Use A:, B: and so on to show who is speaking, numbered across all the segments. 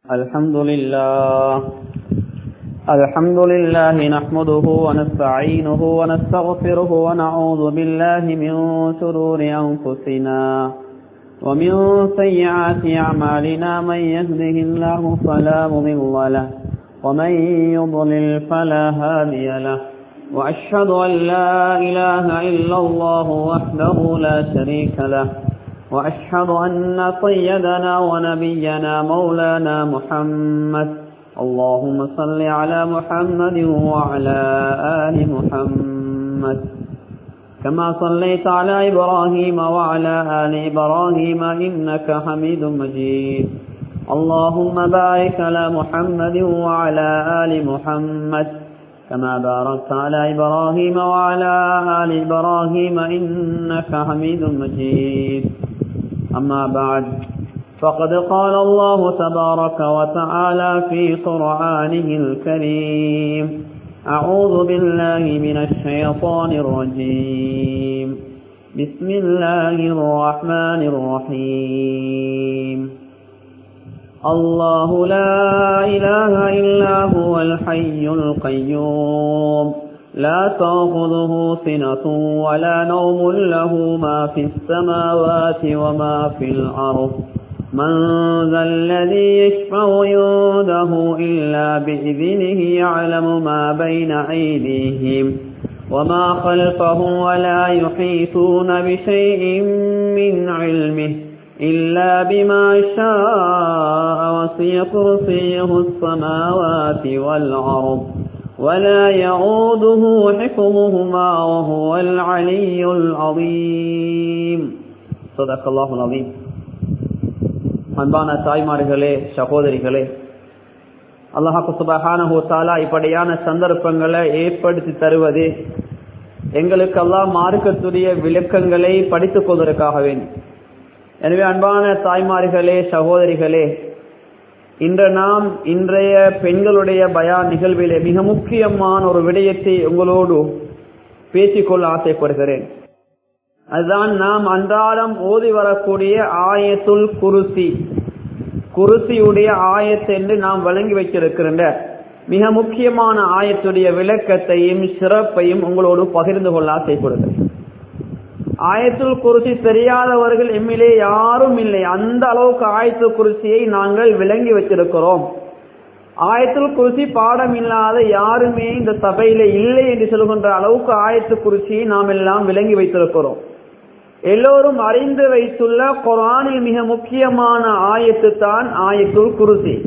A: الحمد لله الحمد لله نحمده ونستعينه ونستغفره ونعوذ بالله من شرور أنفسنا ومن سيئات أعمالنا من يهده الله فلا مضل له ومن يضلل فلا هادي له وأشهد أن لا إله إلا الله وحده لا شريك له وأشهد أن سيدنا ونبينا مولانا محمد اللهم صل على محمد وعلى آل محمد كما صليت على إبراهيم وعلى آل إبراهيم إنك حميد مجيد اللهم بارك على محمد وعلى آل محمد كما باركت على إبراهيم وعلى آل إبراهيم إنك حميد مجيد أما بعد فقد قال الله تبارك وتعالى في قرآنه الكريم أعوذ بالله من الشيطان الرجيم بسم الله الرحمن الرحيم الله لا إله إلا هو الحي القيوم لا تأخذه سنة ولا نوم له ما في السماوات وما في الأرض من ذا الذي يشفع عنده إلا بإذنه يعلم ما بين أيديهم وما خلفهم ولا يحيطون بشيء من علمه إلا بما شاء وسع كرسيه السماوات والأرض ولا يعوده حفظهما وهو العلي العظيم صدق الله العظيم அன்பான தாய்மார்களே சகோதரிகளே அல்லாஹாக்கு சுபஹானஹு தாலா இப்படியான சந்தர்ப்பங்களை ஏற்படுத்தி தருவது எங்களுக்கு எல்லாம் மார்க்கத்துடைய விளக்கங்களை படித்துக் கொள்வதற்காக வேண்டும் எனவே அன்பான தாய்மார்களே சகோதரிகளே இன்று நாம் இன்றைய பெண்களுடைய பயா நிகழ்விலே மிக முக்கியமான ஒரு விடயத்தை உங்களோடு பேசிக்கொள்ள ஆசைப்படுகிறேன் அதுதான் நாம் அன்றாடம் ஓதி வரக்கூடிய ஆயத்துல் குருசி குருசியுடைய ஆயத்து என்று நாம் வழங்கி வைத்திருக்கின்ற மிக முக்கியமான ஆயத்துடைய விளக்கத்தையும் சிறப்பையும் உங்களோடு பகிர்ந்து கொள்ள ஆசைப்படுகிறேன் ஆயத்துல் குருசி தெரியாதவர்கள் எம்மிலே யாரும் இல்லை அந்த அளவுக்கு ஆயத்துல் குருசியை நாங்கள் விளங்கி வச்சிருக்கிறோம் ஆயத்துல் குருசி பாடம் இல்லாத யாருமே இந்த சபையில இல்லை என்று சொல்கின்ற அளவுக்கு ஆயத்து குருசியை நாம் எல்லாம் விளங்கி வைத்திருக்கிறோம் எல்லோரும் அறிந்து வைத்துள்ள குரானில் மிக முக்கியமான ஆயத்து தான் ஆயத்துல் குருசி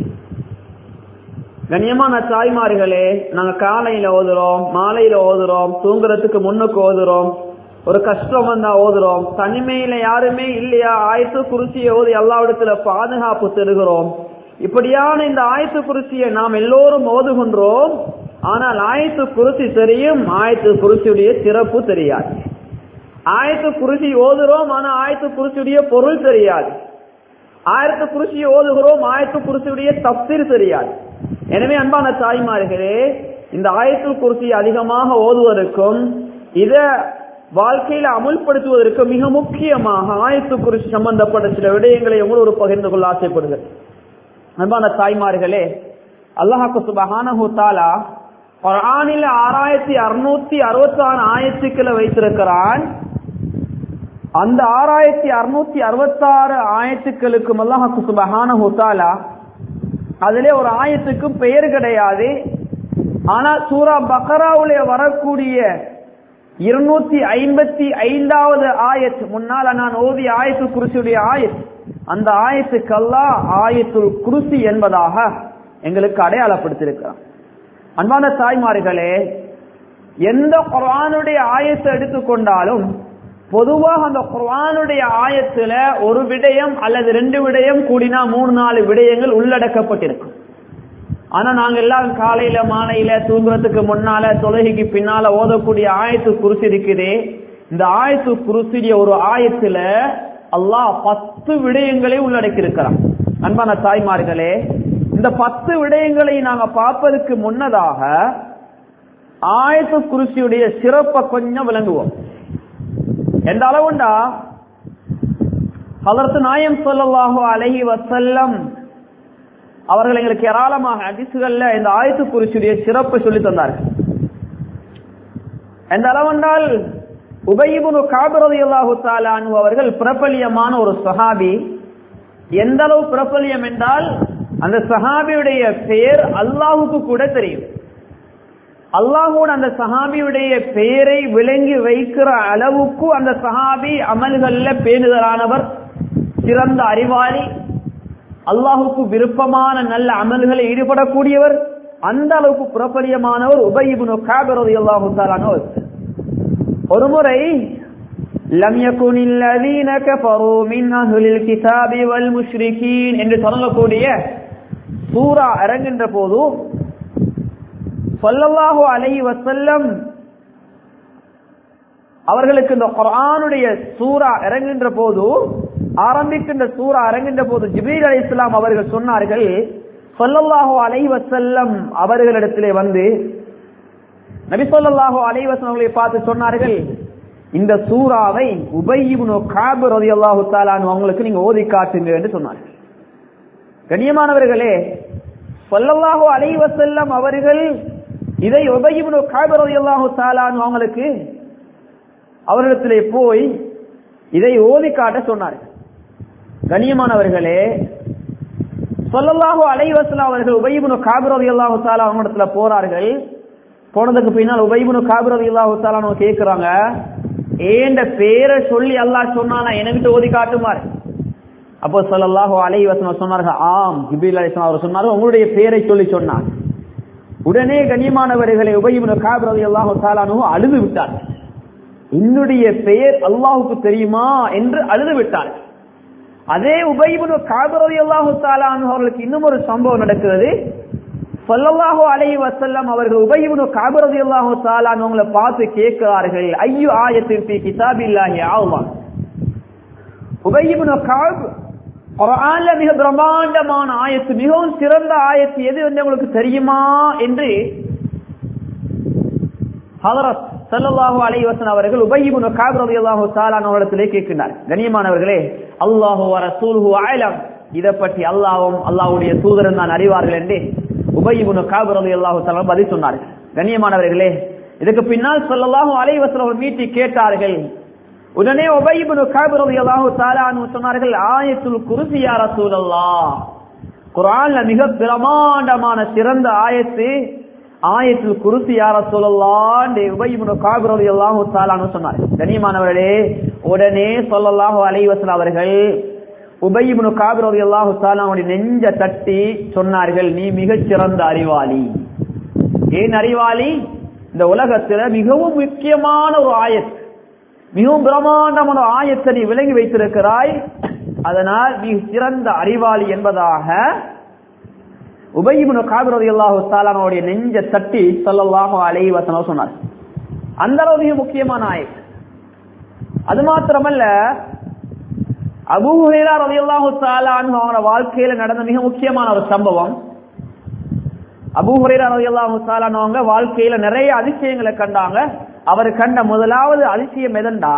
A: கண்ணியமான தாய்மார்களே நாங்க காலையில ஓதுறோம் மாலையில ஓதுறோம் தூங்குறதுக்கு முன்னுக்கு ஓதுறோம் ஒரு கஷ்டம் வந்தா ஓதுறோம் தனிமையில யாருமே இல்லையா ஆயத்து குருசியை ஓதி எல்லாவிடத்துல பாதுகாப்பு தருகிறோம் இப்படியான இந்த ஆயத்து குருசியை நாம் எல்லோரும் ஓதுகின்றோம் ஆனால் ஆயத்து குருசி தெரியும் ஆயத்து குருசியுடைய சிறப்பு தெரியாது ஆயத்து குருசி ஓதுறோம் ஆனா ஆயத்து குருசியுடைய பொருள் தெரியாது ஆயத்து குருசி ஓதுகிறோம் ஆயத்து குருசியுடைய தப்சீர் தெரியாது எனவே அன்பான தாய்மார்களே இந்த ஆயத்து குருசி அதிகமாக ஓதுவதற்கும் இத வாழ்க்கையில அமுல்படுத்துவதற்கு மிக முக்கியமாக ஆயத்து குறிச்சி சம்பந்தப்பட்ட சில விடயங்களை உங்களோடு பகிர்ந்து கொள்ள ஆசைப்படுகிறேன் அன்பான தாய்மார்களே அல்லாஹாக்கு சுபஹானஹு தாலா குரானில ஆறாயிரத்தி அறுநூத்தி அறுபத்தி ஆறு ஆயத்துக்களை வைத்திருக்கிறான் அந்த ஆறாயிரத்தி அறுநூத்தி அறுபத்தாறு ஆயத்துக்களுக்கும் அல்லாஹாக்கு சுபஹானஹு தாலா அதிலே ஒரு ஆயத்துக்கும் பெயர் கிடையாது ஆனால் சூரா பக்ராவுல வரக்கூடிய இருநூத்தி ஐம்பத்தி ஐந்தாவது ஆயத் முன்னால நான் ஓதி ஆயத்து குருசியுடைய ஆயத் அந்த ஆயத்துக்கு அல்லா ஆயத்துல் குருசி என்பதாக எங்களுக்கு அடையாளப்படுத்தியிருக்கிறான் அன்பான தாய்மார்களே எந்த குரானுடைய ஆயத்தை எடுத்துக்கொண்டாலும் பொதுவாக அந்த குரானுடைய ஆயத்துல ஒரு விடயம் அல்லது ரெண்டு விடயம் கூடினா மூணு நாலு விடயங்கள் உள்ளடக்கப்பட்டிருக்கும் ஆனா நாங்க எல்லாம் காலையில மாலையில தூங்குறதுக்கு முன்னால தொழுகைக்கு பின்னால ஓதக்கூடிய ஆயத்து குருசி இருக்குதே இந்த ஆயத்து குருசிய ஒரு ஆயத்துல அல்லாஹ் பத்து விடயங்களை உள்ளடக்கி இருக்கிறான் அன்பான தாய்மார்களே இந்த பத்து விடயங்களை நாங்க பார்ப்பதற்கு முன்னதாக ஆயத்து குருசியுடைய சிறப்பை கொஞ்சம் விளங்குவோம் எந்த அளவுண்டா ஹலரத்து நாயம் சொல்லல்லாஹு அலைஹி வசல்லம் அவர்கள் எங்களுக்கு ஏராளமாக அதிசுகள்ல இந்த ஆயத்து குறிச்சுடைய சிறப்பு சொல்லி தந்தார்கள் எந்த அளவென்றால் உபயிபுனு காபிரதி அல்லாஹு தாலானு அவர்கள் பிரபலியமான ஒரு சஹாபி எந்த அளவு பிரபலியம் என்றால் அந்த சஹாபியுடைய பெயர் அல்லாஹுக்கு கூட தெரியும் அல்லாஹோட அந்த சஹாபியுடைய பெயரை விளங்கி வைக்கிற அளவுக்கு அந்த சஹாபி அமல்கள்ல பேணுதலானவர் சிறந்த அறிவாளி அல்லாஹுக்கு விருப்பமான நல்ல அமல்களை ஈடுபடக்கூடியவர் அந்த அளவுக்கு புறப்பலியமானவர் உபயிபுனு காபிரதி அல்லாஹு தாலானவர் ஒரு முறை لم يكن الذين كفروا من أهل الكتاب والمشركين என்று தொடங்கக்கூடிய சூரா இறங்குகின்ற போது சொல்லல்லாஹு அலைஹி வஸல்லம் அவர்களுக்கு இந்த குர்ஆனுடைய சூரா இறங்குகின்ற போது ஆரம்பிக்கின்ற சூரா இறங்குகின்ற போது ஜிபீர் அலி இஸ்லாம் அவர்கள் சொன்னார்கள் சொல்லல்லாஹு அலைஹி வஸல்லம் அவர்களிடத்திலே வந்து நபி சொல்லல்லாஹு அலைஹி வஸல்லம் அவர்களை பார்த்து சொன்னார்கள் இந்த சூறாவை உபயிபுனு காபு ரலியல்லாஹு தஆலானு அவங்களுக்கு நீங்க ஓதி காட்டுங்க என்று சொன்னார்கள் கண்ணியமானவர்களே சொல்லல்லாஹு அலைஹி வஸல்லம் அவர்கள் இதை உபயிபுனு காபு ரலியல்லாஹு தஆலானு அவங்களுக்கு அவரிடத்திலே போய் இதை ஓதி காட்ட சொன்னார்கள் கண்ணியமானவர்களே சொல்லல்லாஹு அலைஹி வஸல்லம் அவர்கள் உபயிபுனு காபு ரலியல்லாஹு தஆலா அவங்களிடத்துல போறார்கள் போனதுக்கு பின்னால் உபயிபுனு காபு ரலியல்லாஹு தஆலா கேக்குறாங்க ஏண்ட பேரை சொல்லி அல்லாஹ் சொன்னானா எனக்கு ஓதி காட்டுமாறு அப்போ சொல்லல்லாஹு அலைஹி வஸல்லம் சொன்னார்கள் ஆம் ஜிப்ரீல் அலைஹிஸ்ஸலாம் அவர் சொன்னார்கள் உங்களுடைய பேரை சொல்லி சொன்னார் உடனே கண்ணியமானவர்களை உபயிபுனு காபு ரலியல்லாஹு தஆலானு அழுது விட்டார் என்னுடைய பெயர் அல்லாஹுக்கு தெரியுமா என்று அழுது விட்டார் அதே உபயிபுனு காபு ரலியல்லாஹு தஆலானு அவர்களுக்கு இன்னும் ஒரு சம்பவம் நடக்கிறது சொல்லல்லாஹு அலைஹி வஸல்லம் அவர்கள் உபயிபுனு காபு ரலியல்லாஹு தஆலானு அவங்களை பார்த்து கேட்கிறார்கள் ஐயு ஆயத்தின் ஃபீ கிதாபில்லாஹி ஆவா உபயிபுனு காப் குர்ஆன்ல மிக பிரம்மாண்டமான ஆயத்து மிகவும் சிறந்த ஆயத்து எது வந்து உங்களுக்கு தெரியுமா என்று ஹதரத் ஸல்லல்லாஹு அலைஹி வஸல்லம் அவர்கள் உபய் இப்னு கஅப் রাদিয়াল্লাহு தஆலா அவர்களிடத்திலே கேட்கிறார் கண்ணியமானவர்களே அல்லாஹு வ ரசூலுஹு அலம் இத பற்றி அல்லாஹ்வும் அல்லாஹ்வுடைய தூதரும் தான் அறிவார்கள் என்று உபய் இப்னு கஅப் রাদিয়াল্লাহு தஆலா பதில் சொன்னார்கள் கண்ணியமானவர்களே இதுக்கு பின்னால் ஸல்லல்லாஹு அலைஹி வஸல்லம் அவர்கள் மீட்டி கேட்டார்கள் உடனே உபய் இப்னு கஅப் রাদিয়াল্লাহு தஆலா சொன்னார்கள் ஆயத்துல் குர்சி யா ரசூலல்லாஹ் குர்ஆன்ல மிக பிரமாண்டமான சிறந்த ஆயத்து ஆயத்தில் குருசி யார சொல்லலாம் உபயிமுன காபிரதி எல்லாம் சொன்னார் கனியமானவர்களே உடனே சொல்லலாம் அலைவசன் அவர்கள் உபயிமுனு காபிரதி எல்லாம் அவனுடைய நெஞ்ச தட்டி சொன்னார்கள் நீ மிகச் சிறந்த அறிவாளி ஏன் அறிவாளி இந்த உலகத்துல மிகவும் முக்கியமான ஒரு ஆயத் மிகவும் பிரமாண்டமான ஒரு ஆயத்தை நீ விளங்கி வைத்திருக்கிறாய் அதனால் நீ சிறந்த அறிவாளி என்பதாக உபயிபுன காபிரதி அல்லாஹு தாலானுடைய நெஞ்ச தட்டி சொல்லல்லாஹு அலைஹி வசனம் சொன்னார் அந்த அளவு மிக முக்கியமான ஆயத் அது மாத்திரமல்ல அபூ ஹுரைரா ரலியல்லாஹு தஆலான் அவங்களோட வாழ்க்கையில நடந்த மிக முக்கியமான ஒரு சம்பவம் அபூ ஹுரைரா ரலியல்லாஹு தஆலான் அவங்க வாழ்க்கையில நிறைய அதிசயங்களை கண்டாங்க அவர் கண்ட முதலாவது அதிசயம் எதண்டா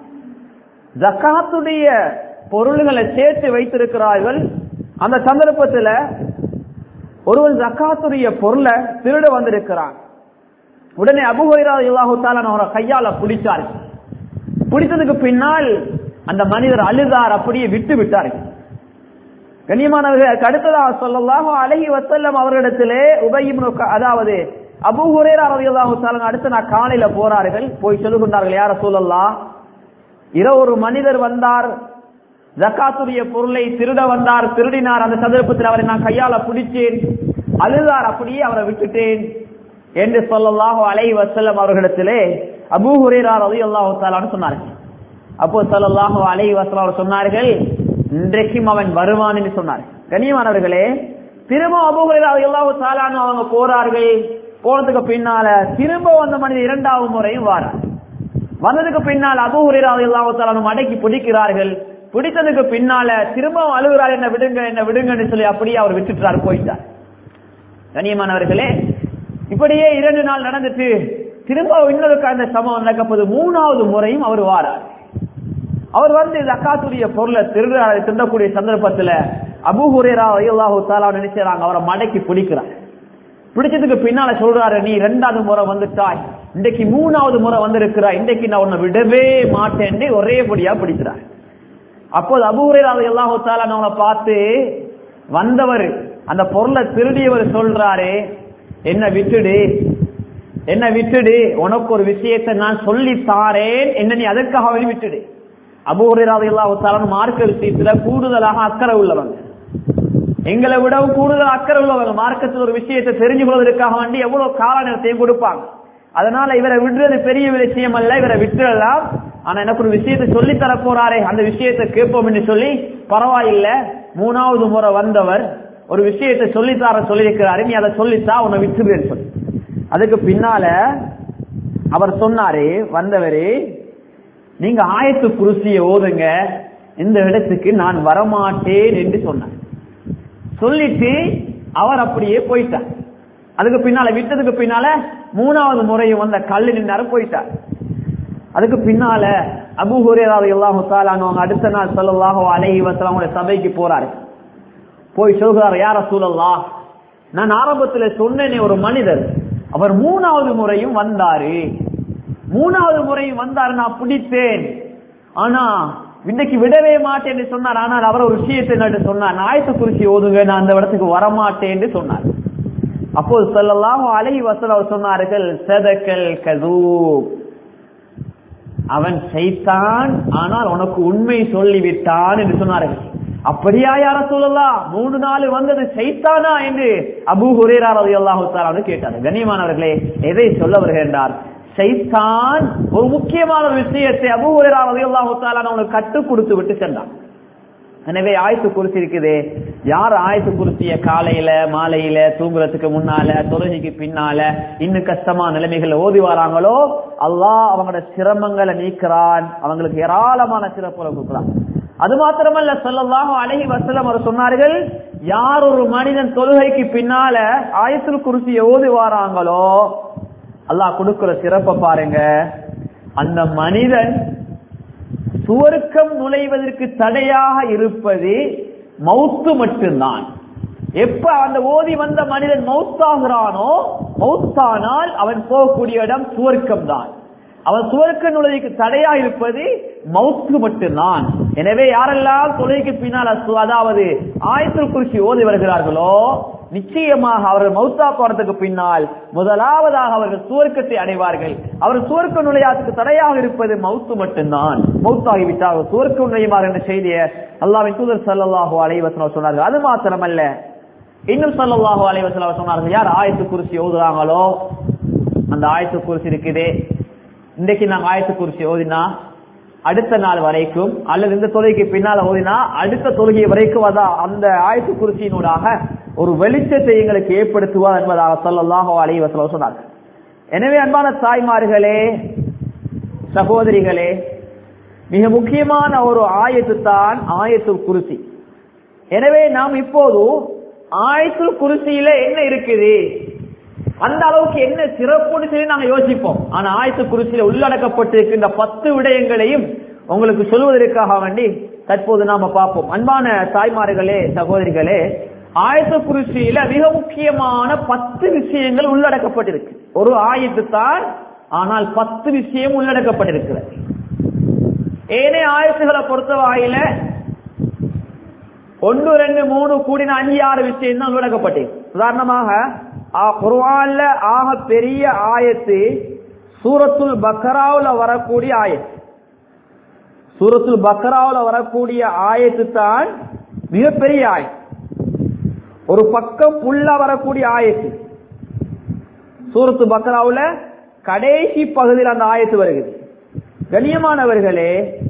A: ஜக்காத்துடைய பொருள்களை சேர்த்து வைத்திருக்கிறார்கள் அந்த சந்தர்ப்பத்துல ஒருவன் ஜக்காத்துடைய பொருளை திருட வந்திருக்கிறான் உடனே அபுஹைரா இல்லாஹு அவரை கையால பிடிச்சாரு பிடித்ததுக்கு பின்னால் அந்த மனிதர் அழுதார் அப்படியே விட்டு விட்டார் கண்ணியமானவர்களுக்கு அடுத்ததாக சொல்லலாம் அழகி வசல்லம் அவர்களிடத்திலே உபயிம் அதாவது அபு ஹுரேரா ரவியல்லாஹு தாலன் அடுத்து நான் காலையில போறார்கள் போய் சொல்லுகின்றார்கள் யார சொல்லலாம் இரவு ஒரு மனிதர் வந்தார் ஜக்காத்துடைய பொருளை திருட வந்தார் திருடினார் அந்த சந்தர்ப்பத்தில் அவரை நான் கையால பிடிச்சேன் அழுதார் அப்படியே அவரை விட்டுட்டேன் என்று சொல்லலாஹோ அலை வசல்லம் அவர்களிடத்திலே அபூ ஹுரேரா ரவி அல்லாஹு சொன்னார்கள் அப்போ சொல்லலாஹோ அலை வசலம் அவர் சொன்னார்கள் இன்றைக்கும் அவன் வருவான் என்று சொன்னார் கண்ணியமானவர்களே திரும்ப அபூ ஹுரேரா ரவி அல்லாஹு தாலான்னு அவங்க போறார்கள் போனதுக்கு பின்னால திரும்ப வந்த மனிதர் இரண்டாவது முறையும் வாரார் வந்ததுக்கு பின்னால் அபூ ஹுரேரா ரவி அல்லாஹு தாலானும் அடக்கி பிடிக்கிறார்கள் பிடித்ததுக்கு பின்னால திரும்பவும் அழுகிறார் என்ன விடுங்க என்ன விடுங்கன்னு சொல்லி அப்படியே அவர் விட்டுட்டார் போயிட்டார் கண்ணியமானவர்களே இப்படியே இரண்டு நாள் நடந்துட்டு திரும்ப இன்னொரு அந்த சம்பவம் நடக்கப்போது மூணாவது முறையும் அவர் வாரார் அவர் வந்து ஜக்காத்துடைய பொருளை திருடுறாரு திருடக்கூடிய சந்தர்ப்பத்துல அபு ஹுரேரா அல்லாஹு தாலா நினைச்சாங்க அவரை மடக்கி பிடிக்கிறார் பிடிச்சதுக்கு பின்னால சொல்றாரு நீ ரெண்டாவது முறை வந்துட்டாய் இன்றைக்கு மூணாவது முறை வந்திருக்கிறாய் இன்றைக்கு நான் உன்னை விடவே மாட்டேன்னு ஒரே படியா பிடிக்கிறார் அப்போது அபூரேரா அல்லாஹு தாலா அவங்கள பார்த்து வந்தவர் அந்த பொருளை திருடியவர் சொல்றாரு என்ன விட்டுடு என்ன விட்டுடு உனக்கு ஒரு விஷயத்தை நான் சொல்லி தாரேன் என்ன நீ அதற்காக விட்டுடு அபூரேராவது எல்லா மார்க்க விஷயத்துல கூடுதலாக அக்கறை உள்ளவங்க எங்களை விடவும் கூடுதல் அக்கறை உள்ளவங்க மார்க்கத்தில் ஒரு விஷயத்தை தெரிஞ்சு கொள்வதற்காக வேண்டி எவ்வளவு கால நேரத்தையும் கொடுப்பாங்க அதனால இவரை விடுறது பெரிய விஷயம் அல்ல இவரை விட்டுடலாம் ஆனா எனக்கு ஒரு விஷயத்தை சொல்லி தர போறாரே அந்த விஷயத்தை கேட்போம் என்று சொல்லி பரவாயில்ல மூணாவது முறை வந்தவர் ஒரு விஷயத்தை சொல்லித்தார சொல்லியிருக்கிறாரு நீ அதை சொல்லித்தா உன்னை விட்டுருவேன்னு சொல்லி அதுக்கு பின்னால அவர் சொன்னாரு வந்தவரு நீங்க ஆயத்து குருசிய ஓதுங்க இந்த இடத்துக்கு நான் வரமாட்டேன் என்று சொன்னார் சொல்லிட்டு அவர் அப்படியே போயிட்டார் அதுக்கு பின்னால விட்டதுக்கு பின்னால மூணாவது முறையும் வந்த கல்லு நின்னாரு போயிட்டார் அதுக்கு பின்னால அபு ஹுரேராவை எல்லாம் முத்தாலானவங்க அடுத்த நாள் சொல்லலாக அழகி வசலாமுடைய சபைக்கு போறாரு போய் சொல்கிறார் யார சூழல்லா நான் ஆரம்பத்துல சொன்னேனே ஒரு மனிதர் அவர் மூணாவது முறையும் வந்தாரு மூணாவது முறையும் வந்தாரு நான் பிடித்தேன் ஆனா இன்னைக்கு விடவே மாட்டேன்னு சொன்னார் ஆனால் அவர் ஒரு விஷயத்தை நட்டு சொன்னார் நாயத்து குறிச்சி ஓதுங்க நான் அந்த இடத்துக்கு வரமாட்டேன்னு சொன்னார் அப்போது சொல்லலாம் அழகி வசல சொன்னார்கள் சதக்கல் கதூப் அவன் செய்தான் ஆனால் உனக்கு உண்மை சொல்லிவிட்டான் என்று சொன்னார்கள் அப்படியா யார சொல்லலாம் மூணு நாள் வந்தது செய்தானா என்று அபு ஹுரேரார் அல்லாஹு கேட்டார் கண்ணியமானவர்களே எதை சொல்ல வருகின்றார் சைத்தான் ஒரு முக்கியமான ஒரு விஷயத்தை அபு ஹுரேரார் அல்லாஹு அவனுக்கு கற்றுக் கொடுத்து விட்டு சென்றான் எனவே ஆயத்து குறிச்சி இருக்குது யார் ஆயத்து குறிச்சிய காலையில மாலையில தூங்குறதுக்கு முன்னால தொழுகைக்கு பின்னால இன்னும் கஷ்டமா நிலைமைகள் ஓதி வராங்களோ அல்லாஹ் அவங்களோட சிரமங்களை நீக்கிறான் அவங்களுக்கு ஏராளமான சிறப்புகளை கொடுக்கலாம் அது மாத்திரமல்ல சொல்லலாம் அழகி வசலம் அவர் சொன்னார்கள் யார் ஒரு மனிதன் தொழுகைக்கு பின்னால ஆயத்தில் குறிச்சிய ஓதி வாராங்களோ அல்லாஹ் கொடுக்கிற சிறப்பை பாருங்க அந்த மனிதன் சுவர்க்கம் நுழைவதற்கு தடையாக இருப்பது மௌத்து மட்டும்தான் எப்ப அந்த ஓதி வந்த மனிதன் மௌத்தாகிறானோ மௌத்தானால் அவன் போகக்கூடிய இடம் சுவர்க்கம் தான் அவன் சுவர்க்க நுழைவுக்கு தடையா இருப்பது மௌத்து மட்டும்தான் எனவே யாரெல்லாம் தொலைக்கு பின்னால் அதாவது ஆயத்தில் குறிச்சி ஓதி வருகிறார்களோ நிச்சயமாக அவர்கள் மௌத்தா போறதுக்கு பின்னால் முதலாவதாக அவர்கள் சுவர்க்கத்தை அடைவார்கள் அவர் சுவர்க்க நுழையாத்துக்கு தடையாக இருப்பது மௌத்து மட்டும்தான் மௌத்தாகிவிட்டால் சுவர்க்க நுழையுமாறு என்ற செய்தியை அல்லாவின் தூதர் சல்லாஹூ அலைவசனம் சொன்னார்கள் அது மாத்திரமல்ல இன்னும் சல்லாஹூ அலைவசனம் சொன்னார்கள் யார் ஆயத்து குறிச்சி ஓதுறாங்களோ அந்த ஆயத்து குறிச்சி இருக்குதே இன்றைக்கு நாங்க ஆயத்து குறிச்சி ஓதினா அடுத்த நாள் வரைக்கும் அல்லது இந்த தொழுகைக்கு பின்னால ஓதினா அடுத்த தொழுகை வரைக்கும் அதான் அந்த ஆயத்து குறிச்சியினூடாக ஒரு வெளிச்சத்தை எங்களுக்கு ஏற்படுத்துவார் என்பதாக சொல்லலாக அலைவசல சொன்னார் எனவே அன்பான தாய்மார்களே சகோதரிகளே மிக முக்கியமான ஒரு ஆயத்து தான் ஆயத்து குருசி எனவே நாம் இப்போது ஆயத்து குருசியில என்ன இருக்குது அந்த அளவுக்கு என்ன சிறப்புன்னு சொல்லி நாங்க யோசிப்போம் ஆனா ஆயத்து குருசியில உள்ளடக்கப்பட்டிருக்கின்ற பத்து விடயங்களையும் உங்களுக்கு சொல்வதற்காக வேண்டி தற்போது நாம பார்ப்போம் அன்பான தாய்மார்களே சகோதரிகளே ஆயத்த குருசியில மிக முக்கியமான பத்து விஷயங்கள் உள்ளடக்கப்பட்டிருக்கு ஒரு ஆயத்து தான் ஆனால் பத்து விஷயம் உள்ளடக்கப்பட்டிருக்கிறது ஏனே ஆயத்துகளை பொறுத்த வாயில ஒன்று ரெண்டு மூணு கூடின அஞ்சு ஆறு விஷயம் தான் உள்ளடக்கப்பட்டிருக்கு உதாரணமாக குர்வான்ல ஆக பெரிய ஆயத்து சூரத்துல் பக்கராவுல வரக்கூடிய ஆயத்து சூரத்துல் பக்கராவுல வரக்கூடிய ஆயத்து தான் மிகப்பெரிய ஆயத்து ஒரு பக்கம் உள்ள வரக்கூடிய ஆயத்து சூரத்து பக்கராவுல கடைசி பகுதியில் அந்த ஆயத்து வருகிறது கண்ணியமானவர்களே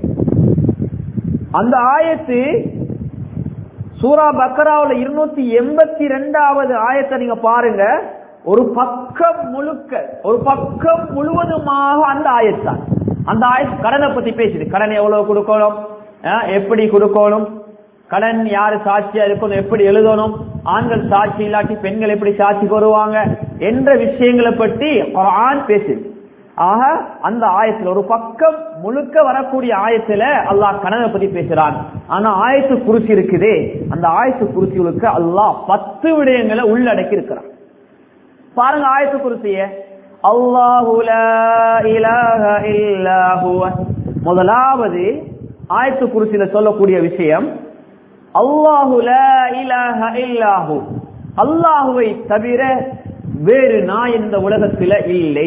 A: அந்த ஆயத்து சூரா பக்கராவுல இருநூத்தி எண்பத்தி ரெண்டாவது ஆயத்தை நீங்க பாருங்க ஒரு பக்கம் முழுக்க ஒரு பக்கம் முழுவதுமாக அந்த ஆயத்தான் அந்த ஆயத்து கடனை பத்தி பேசுது கடன் எவ்வளவு கொடுக்கணும் எப்படி கொடுக்கணும் கடன் யாரு சாட்சியா இருக்கணும் எப்படி எழுதணும் ஆண்கள் சாட்சி இல்லாட்டி பெண்கள் எப்படி சாட்சிக்கு வருவாங்க என்ற விஷயங்களை பற்றி ஆண் பேசுது ஆக அந்த ஆயத்துல ஒரு பக்கம் முழுக்க வரக்கூடிய ஆயத்துல அல்லாஹ் கனவை பத்தி பேசுறான் ஆனா ஆயத்து குறிச்சி இருக்குதே அந்த ஆயத்து குறிச்சிகளுக்கு அல்லாஹ் பத்து விடயங்களை உள்ளடக்கி இருக்கிறான் பாருங்க ஆயத்து குறிச்சிய அல்லாஹு லா இலாஹ இல்லா ஹுவ முதலாவது ஆயத்து குறிச்சியில சொல்லக்கூடிய விஷயம் அல்லாஹு லா இலாஹ இல்லாஹு அல்லாஹுவை தவிர வேறு நான் இந்த உலகத்துல இல்லை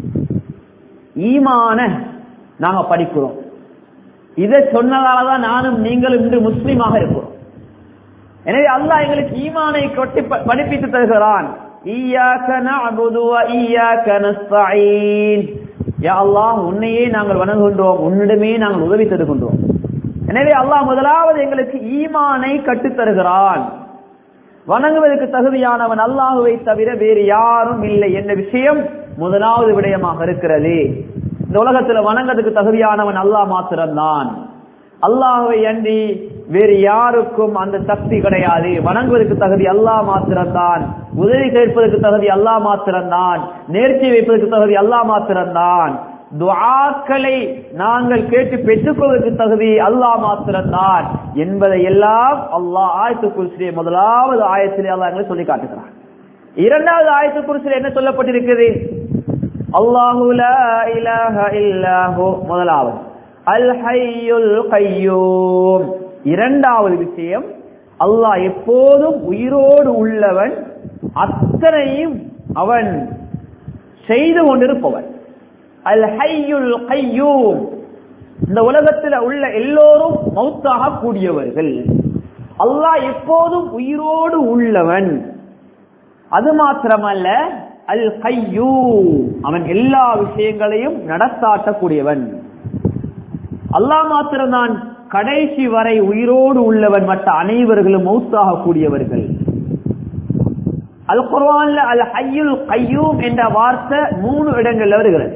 A: ஈமான நாங்க படிக்கிறோம் இதை சொன்னதாலதான் நானும் நீங்களும் இன்று முஸ்லீமாக இருக்கிறோம் எனவே அல்லாஹ் எங்களுக்கு ஈமானை கொட்டி ப- படிப்பித்து தருகிறான் ஈயாக்க நஅபுது வ ஈயாக்க நஸ்தஈன் யா அல்லாஹ் உன்னையே நாங்கள் வணங்குகின்றோம் உன்னிடமே நாங்கள் உதவி தருகின்றோம் எனவே அல்லாஹ் முதலாவது எங்களுக்கு ஈமானை கற்றுத் தருகிறான் வணங்குவதற்கு தகுதியானவன் அல்லாஹுவை தவிர வேறு யாரும் இல்லை என்ற விஷயம் முதலாவது விடயமாக இருக்கிறது இந்த உலகத்துல வணங்குறதுக்கு தகுதியானவன் அல்லாஹ் மாத்திரம்தான் அல்லாஹுவை அன்றி வேறு யாருக்கும் அந்த சக்தி கிடையாது வணங்குவதற்கு தகுதி அல்லாஹ் மாத்திரம்தான் உதவி கேட்பதற்கு தகுதி அல்லாஹ் மாத்திரம்தான் நேர்ச்சி வைப்பதற்கு தகுதி அல்லாஹ் மாத்திரம்தான் துஆக்களை நாங்கள் கேட்டு பெற்றுக்கொள்வதற்கு தகுதி அல்லாஹ் மாத்திரம்தான் என்பதை எல்லாம் அல்லாஹ் ஆயத்து குறிச்சிலே முதலாவது ஆயத்திலே அல்லாஹ் எங்களுக்கு சொல்லி காட்டுகிறான் இரண்டாவது ஆயத்து குறிச்சில் என்ன சொல்லப்பட்டிருக்கிறது அல்லாஹு லா இலாஹ இல்லாஹு முதலாவது அல் ஹய்யுல் கய்யூம் இரண்டாவது விஷயம் அல்லாஹ் எப்போதும் உயிரோடு உள்ளவன் அத்தனையும் அவன் செய்து கொண்டிருப்பவன் அல் ஹய்யுல் கய்யூம் இந்த உலகத்தில் உள்ள எல்லோரும் மௌத்தாக கூடியவர்கள் அல்லாஹ் எப்போதும் உயிரோடு உள்ளவன் அது மாத்திரமல்ல அல் கையூ அவன் எல்லா விஷயங்களையும் நடத்தாட்டக்கூடியவன் அல்லாஹ் மாத்திரம்தான் கடைசி வரை உயிரோடு உள்ளவன் மற்ற அனைவர்களும் மௌத்தாக கூடியவர்கள் அல் குர்ஆன்ல அல் ஹய்யுல் கையூம் என்ற வார்த்தை மூணு இடங்கள்ல வருகிறது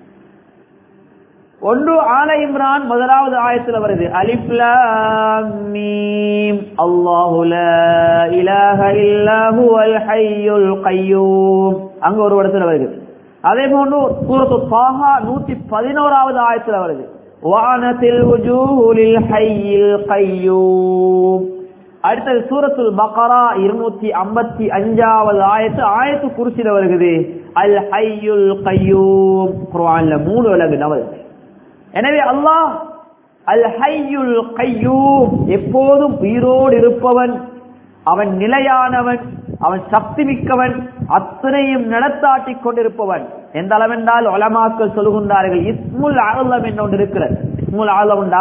A: ஒன்று ஆல இம்ரான் முதலாவது ஆயத்துல வருது அலிஃப் லாம் மீம் அல்லாஹு லா இலாஹ இல்லா ஹுவல் ஹய்யுல் கய்யூம் அங்க ஒரு இடத்துல வருது அதே போன்று சூரத்து தாஹா 111வது ஆயத்துல வருது வானத்தில் வுஜூஹு லில் ஹய்யில் கய்யூம் அடுத்தது சூரத்துல் பக்ரா இருநூத்தி ஐம்பத்தி அஞ்சாவது ஆயத்து ஆயத்து குறிச்சிட வருகிறது அல் ஹய்யுல் கய்யூம் குர்ஆன்ல மூணு விலங்கு வருது எனவே அல்லாஹ் அல் ஹய்யுல் கையூம் எப்போதும் உயிரோடு இருப்பவன் அவன் நிலையானவன் அவன் சக்தி மிக்கவன் அத்தனையும் நடத்தாட்டி கொண்டிருப்பவன் எந்த அளவென்றால் ஒலமாக்கள் சொல்லுகின்றார்கள் இஸ்முல் ஆலம் என்று ஒன்று இருக்கிறது இஸ்முல் ஆலம்டா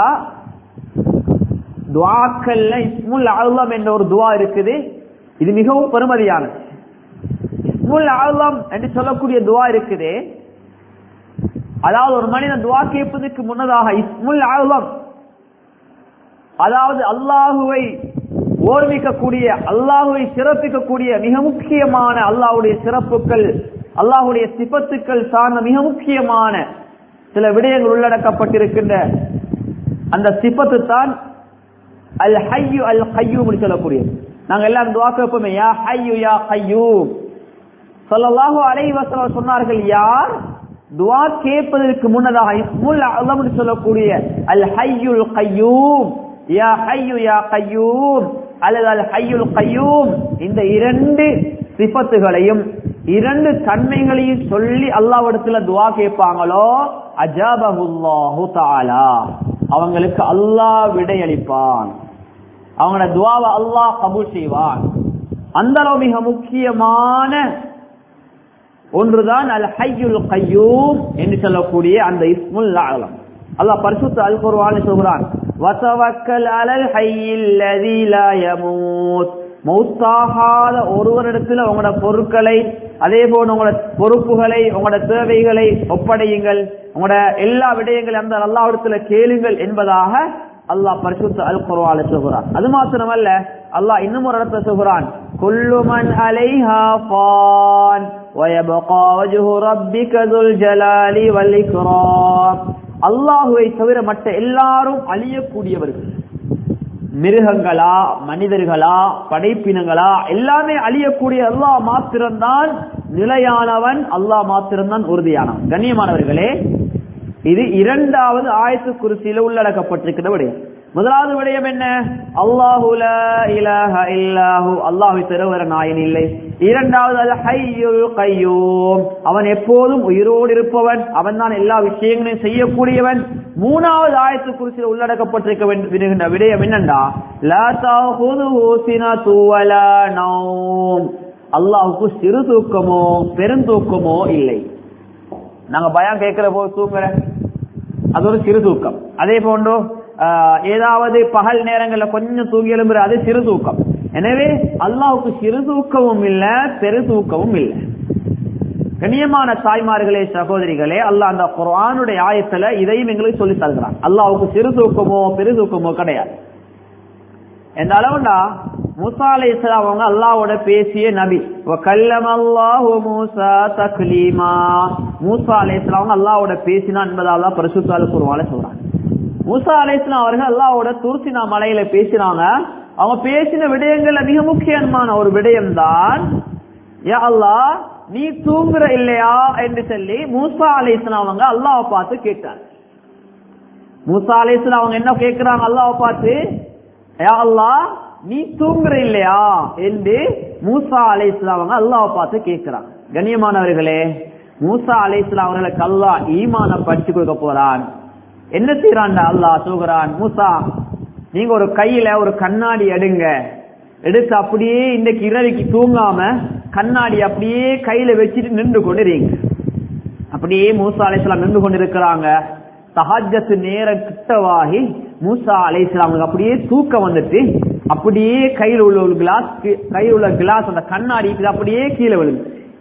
A: துவாக்கள்ல இஸ்முல் ஆலம் என்ற ஒரு துவா இருக்குது இது மிகவும் பெருமதியானது இஸ்முல் ஆலம் என்று சொல்லக்கூடிய துவா இருக்குது அதாவது ஒரு மனிதன் துவா கேட்பதற்கு முன்னதாக இஸ்முல் ஆலம் அதாவது அல்லாஹுவை ஓர்மிக்கக்கூடிய அல்லாஹுவை சிறப்பிக்கக்கூடிய மிக முக்கியமான அல்லாஹுடைய சிறப்புகள் அல்லாஹுடைய சிபத்துக்கள் சார்ந்த மிக முக்கியமான சில விடயங்கள் உள்ளடக்கப்பட்டிருக்கின்ற அந்த சிபத்து தான் அல் ஹையு அல் கையூம் சொல்லக்கூடியது நாங்க எல்லாம் துவா கேட்போமே யா ஹையு யா கையூம் சொல்லலாஹு அலைஹி வஸல்லம் சொன்னார்கள் யார் துவா கேட்பதற்கு முன்னதாக இஸ்முல் அலம்னு சொல்லக்கூடிய அல் ஹய்யுல் கையூம் யா ஹய்யு யா கையூம் அல்லது அல் ஹய்யுல் கையூம் இந்த இரண்டு சிபத்துகளையும் இரண்டு தன்மைகளையும் சொல்லி அல்லாவிடத்துல துவா கேட்பாங்களோ அஜாபஹுல்லாஹு தஆலா அவங்களுக்கு அல்லாஹ் விடையளிப்பான் அவங்களோட துவாவை அல்லாஹ் கபூல் செய்வான் அந்த அளவு மிக முக்கியமான ஒன்றுதான் அல் ஹய்யுல் கையூம் என்று சொல்லக்கூடிய அந்த இஸ்முல் ஆலம் அல்லாஹ் பரிசுத்த அல் குர்ஆன் சொல்கிறான் வதவக்கல் அலல் ஹய்யில் லதி லா யமூத் மௌத்தாகாத ஒருவரிடத்தில் உங்களோட பொருட்களை அதே போல உங்களோட பொறுப்புகளை உங்களோட தேவைகளை ஒப்படையுங்கள் உங்களோட எல்லா விடயங்களையும் அந்த அல்லாவிடத்துல கேளுங்கள் என்பதாக அல்லாஹ் பரிசுத்த அல் குர்ஆன் சொல்கிறான் அது மாத்திரமல்ல அல்லாஹ் இன்னும் ஒரு இடத்துல சொல்கிறான் குல்லு மன் அலைஹா ஃபான் ويبقى وجه ربك ذو الجلال والإكرام அல்லாஹுவை தவிர மற்ற எல்லாரும் அழியக்கூடியவர்கள் மிருகங்களா மனிதர்களா படைப்பினங்களா எல்லாமே அழியக்கூடிய அல்லாஹ் மாத்திரம்தான் நிலையானவன் அல்லாஹ் மாத்திரம்தான் உறுதியானவன் கண்ணியமானவர்களே இது இரண்டாவது ஆயத்து குருசியில உள்ளடக்கப்பட்டிருக்கிற விடயம் முதலாவது விடயம் என்ன அல்லாஹுல இலஹ இல்லாஹு அல்லாஹு திருவர நாயன் இல்லை இரண்டாவது அல் ஹையுல் கையூம் அவன் எப்போதும் உயிரோடு இருப்பவன் அவன் தான் எல்லா விஷயங்களையும் செய்யக்கூடியவன் மூணாவது ஆயத்து குறிச்சில் உள்ளடக்கப்பட்டிருக்க விடுகின்ற விடயம் என்னண்டா லா தஅஹுதுஹு சினது வலா நௌம் அல்லாஹ்வுக்கு சிறு தூக்கமோ பெருந்தூக்கமோ இல்லை நாங்க பயம் கேட்கிற போது தூங்குற அது ஒரு சிறு தூக்கம் அதே போன்று ஆஹ், ஏதாவது பகல் நேரங்கள்ல கொஞ்சம் தூங்கி எழும்புற அது சிறு தூக்கம் எனவே அல்லாஹ்வுக்கு சிறு தூக்கமும் இல்ல பெரு தூக்கமும் இல்லை கண்ணியமான தாய்மார்களே சகோதரிகளே அல்லாஹ் அந்த குர்ஆனுடைய ஆயத்துல இதையும் எங்களுக்கு சொல்லி தருகிறான் அல்லாஹ்வுக்கு சிறு தூக்கமோ பெரு தூக்கமோ கிடையாது எந்த அளவுண்டா மூசா அலை அவங்க அல்லாவோட பேசிய நபி கல்லம் அல்லாஹு மூசா தக்லீமா மூசா அலை அவங்க அல்லாவோட பேசினா என்பதால பரிசுத்தால குருவால சொல்றாங்க மூசா அலை அவர்கள் அல்லாவோட துருசினா மலையில பேசினாங்க அவங்க பேசின விடயங்கள்ல மிக முக்கியமான ஒரு விடயம் தான் யா அல்லாஹ் நீ தூங்குற இல்லையா என்று சொல்லி மூசா அலை அவங்க அல்லாவை பார்த்து கேட்டாங்க மூசா அலைஸ்லாம் அவங்க என்ன கேட்கிறாங்க அல்லாஹ் பார்த்து யா அல்லாஹ் நீ தூங்குற இல்லையா என்று மூசா அலைஸ்லாம் அவங்க அல்லாஹ் பார்த்து கேட்கிறாங்க கண்ணியமானவர்களே மூசா அலைஸ்லாம் அவர்களுக்கு அல்லாஹ் ஈமான படிச்சு கொடுக்க போறான் என்ன செய்யறான்டா அல்லாஹ் சொல்கிறான் மூசா நீங்க ஒரு கையில ஒரு கண்ணாடி எடுங்க எடுத்து அப்படியே இன்னைக்கு இரவைக்கு தூங்காம கண்ணாடி அப்படியே கையில வச்சுட்டு நின்று கொண்டிருங்க அப்படியே மூசா அலைசலாம் நின்று கொண்டிருக்கிறாங்க தஹஜத்து நேர கிட்டவாகி மூசா அலைசலாமுக்கு அப்படியே தூக்கம் வந்துட்டு அப்படியே கையில் உள்ள ஒரு கிளாஸ் கையில் உள்ள கிளாஸ் அந்த கண்ணாடி இது அப்படியே கீழே விழுந்து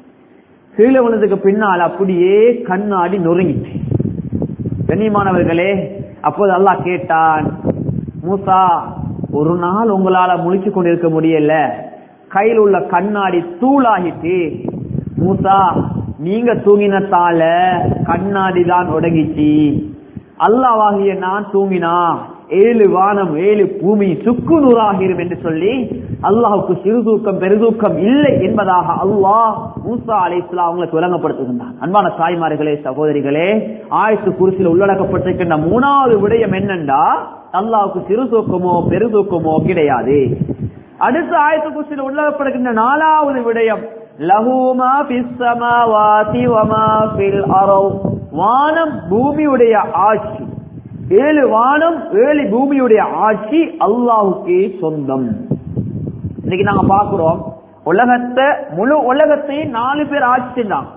A: கீழே விழுந்ததுக்கு பின்னால் அப்படியே கண்ணாடி நொறுங்கிட்டு கண்ணியமானவர்களே அப்போது அல்லாஹ் கேட்டான் மூசா ஒரு நாள் உங்களால முழிச்சு கொண்டிருக்க முடியல கையில் உள்ள கண்ணாடி தூளாகிட்டு மூசா நீங்க தூங்கினத்தால கண்ணாடி தான் உடங்கிச்சு அல்லாவாகிய நான் தூங்கினா ஏழு வானம் ஏழு பூமி சுக்கு நூறாகிரும் என்று சொல்லி அல்லாஹுக்கு சிறு தூக்கம் பெருதூக்கம் இல்லை என்பதாக அல்லாஹ் மூசா அலை அவங்களுக்கு விளங்கப்படுத்துகின்றான் அன்பான தாய்மார்களே சகோதரிகளே ஆயத்து குருசில் உள்ளடக்கப்பட்டிருக்கின்ற மூணாவது விடயம் என்னண்டா அல்லாஹுக்கு சிறு தூக்கமோ பெருதூக்கமோ கிடையாது அடுத்த ஆயத்து குருசில் உள்ளடப்படுகின்ற நாலாவது விடயம் லஹூமா பிஸ்ஸமாவாதி வமா ஃபில் அரவ் வானம் பூமியுடைய ஆட்சி ஏழு வானம் ஏழு பூமியுடைய ஆட்சி அல்லாஹுக்கே சொந்தம் இன்னைக்கு நாங்க பாக்குறோம் உலகத்தை முழு உலகத்தையும் நாலு பேர் ஆட்சி செஞ்சாங்க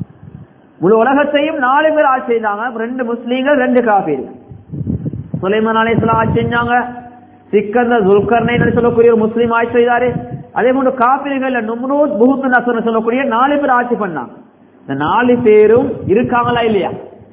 A: முழு உலகத்தையும் நாலு பேர் ஆட்சி செஞ்சாங்க ரெண்டு முஸ்லீம்கள் ரெண்டு காபீர் சுலைமான் அலைஹிஸ்ஸலாம் ஆட்சி செஞ்சாங்க சிக்கந்தர் துல்கர்னைன்னு சொல்லக்கூடிய ஒரு முஸ்லீம் ஆட்சி செய்தாரு அதே போன்று காப்பீர்கள் நும்ரூத் புகுத்து நசர் சொல்லக்கூடிய நாலு பேர் ஆட்சி பண்ணாங்க இந்த நாலு பேரும் இருக்காங்களா இல்லையா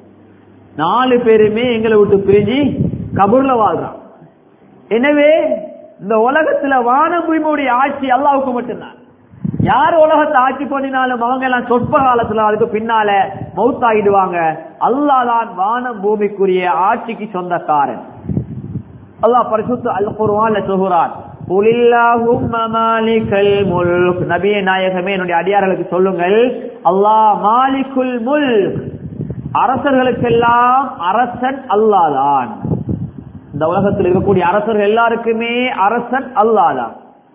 A: நாலு பேருமே எங்களை விட்டு பிரிஞ்சு கபூர்ல வாழ்றான் எனவே இந்த உலகத்துல வான பூமியுடைய ஆட்சி அல்லாவுக்கு மட்டும்தான் யார் உலகத்தை ஆட்சி பண்ணினாலும் அவங்க எல்லாம் சொற்ப காலத்துல அதுக்கு பின்னால மௌத்தாகிடுவாங்க அல்லாஹ் தான் வானம் பூமிக்குரிய ஆட்சிக்கு சொந்தக்காரன் அல்லாஹ் பரிசுத்த அல் குர்ஆன்ல சொல்கிறான் குலில்லாஹும்ம மாலிகல் முல்க் நபியே நாயகமே என்னுடைய அடியார்களுக்கு சொல்லுங்கள் அல்லாஹ் மாலிகுல் முல்க் அரசர்களுக்கெல்லாம் அரசன் அல்லாதான் இந்த உலகத்தில் இருக்கக்கூடிய அரசர்கள் எல்லாருக்குமே அரசன் அல்லாதான்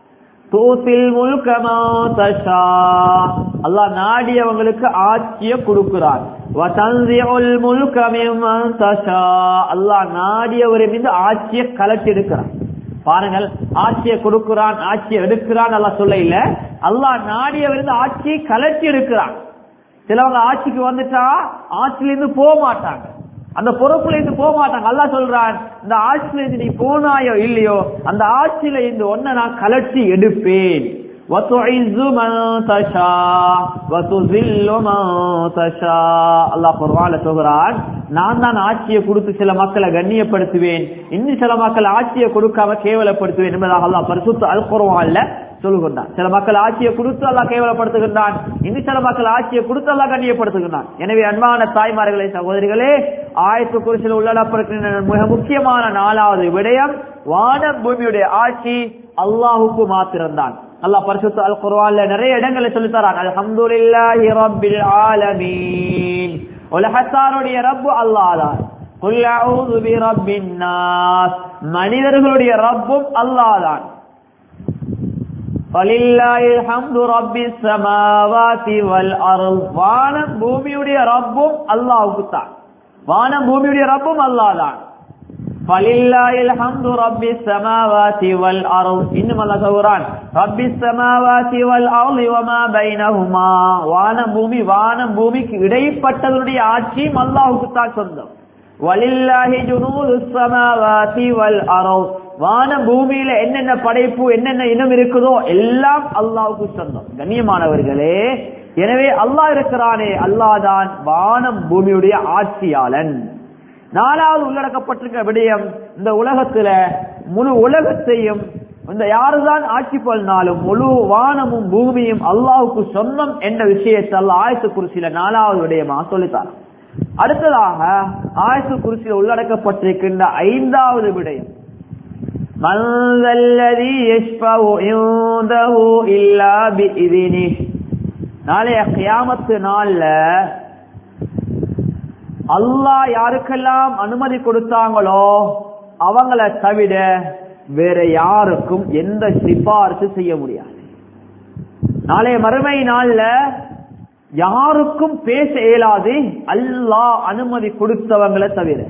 A: தூசில் முல்கமா தஷா அல்லாஹ் நாடியவங்களுக்கு ஆட்சிய கொடுக்கிறான் வதன்சிஉல் முல்க மிம்மன் தஷா அல்லாஹ் நாடியவரை மீது ஆட்சியை கலட்டி எடுக்கிறான் பாருங்கள் ஆட்சியை கொடுக்கிறான் ஆட்சியை எடுக்கிறான் அல்லாஹ் சொல்ல இல்ல அல்லாஹ் நாடியவரிருந்து ஆட்சியை கலட்டி எடுக்கிறான் சிலவங்க ஆட்சிக்கு வந்துட்டா ஆட்சியில இருந்து போக மாட்டாங்க அந்த பொறுப்புல இருந்து போக மாட்டாங்க அல்லா சொல்றான் இந்த ஆட்சியில இருந்து நீ போனாயோ இல்லையோ அந்த ஆட்சியில இருந்து ஒன்ன நான் கலட்டி எடுப்பேன் وَتُعِزُّ مَن تَشَاءُ وَتُذِلُّ مَن تَشَاءُ அல்லாஹ் குர்ஆன்ல சொல்றான் நான் தான் ஆட்சியை கொடுத்து சில மக்களை கண்ணியப்படுத்துவேன் இன்னும் சில மக்கள் ஆட்சியை கொடுக்காம கேவலப்படுத்துவேன் என்பதாக அல்லாஹ் பரிசுத்த அல் குர்ஆன்ல சொல்லுகின்றான் சில மக்கள் ஆட்சியை கொடுத்து அல்லாஹ் கேவலப்படுத்துகின்றான் இன்னும் சில மக்கள் ஆட்சியை கொடுத்து அல்லாஹ் கண்ணியப்படுத்துகின்றான் எனவே அன்பான தாய்மார்களே சகோதரிகளே ஆயத்து குறிச்சில் உள்ளடப்படுகின்ற மிக முக்கியமான நாலாவது விடயம் வான பூமியுடைய ஆட்சி அல்லாஹுக்கு மாத்திரம்தான் அல்லாஹ் பரிசுத்த அல் குர்ஆன்ல நிறைய இடங்களை சொல்லி தரான் அல்ஹம்துலில்லாஹி ரப்பில் ஆலமீன் உலகத்தாருடைய ரப்பு அல்லாஹ் தான் குல் அஊது பிரப்பின் நாஸ் மனிதர்களுடைய ரப்பும் அல்லாஹ் தான் வலில்லாஹில் ஹம்து ரப்பிஸ் ஸமாவாதி வல் அர்த் வானம் பூமியுடைய ரப்பும் அல்லாஹ்வுக்கு தான் வானம் பூமியுடைய ரப்பும் அல்லாஹ் தான் வலில்லாஹில் ஹம்து ரப்பிஸ் ஸமாவாதி வல் அர்த் இன்னும் அல்லாஹ் சொல்றான் ரப்பிஸ் ஸமாவாதி வல் அர்தி வமா பைனஹுமா வானம் பூமி வானம் பூமிக்கு இடைப்பட்டதனுடைய ஆட்சியும் அல்லாஹ்வுக்கு தான் சொந்தம் வலில்லாஹி ஜுனூதுஸ் ஸமாவாதி வல் அர்த் வான பூமியில என்னென்ன படைப்பு என்னென்ன இனம் இருக்குதோ எல்லாம் அல்லாவுக்கு சொந்தம் கண்ணியமானவர்களே எனவே அல்லாஹ் இருக்கிறானே அல்லாஹ் தான் வானம் பூமியுடைய ஆட்சியாளன் நாலாவது உள்ளடக்கப்பட்டிருக்க விடயம் இந்த உலகத்துல முழு உலகத்தையும் இந்த யாருதான் ஆட்சி பண்ணாலும் முழு வானமும் பூமியும் அல்லாஹுக்கு சொந்தம் என்ற விஷயத்தை அல்லாஹ் ஆயத்து குறிச்சியில நாலாவது விடயமா சொல்லித்தார் அடுத்ததாக ஆயத்து குறிச்சியில் உள்ளடக்கப்பட்டிருக்கின்ற ஐந்தாவது விடயம் من ذا الذي يشفع عنده إلا بإذنه நாளைய கியாமத்து நாள்ல அல்லாஹ் யாருக்கெல்லாம் அனுமதி கொடுத்தாங்களோ அவங்கள தவிர வேற யாருக்கும் எந்த சிபாரிசு செய்ய முடியாது நாளைய மறுமை நாள்ல யாருக்கும் பேச இயலாது அல்லாஹ் அனுமதி கொடுத்தவங்களை தவிர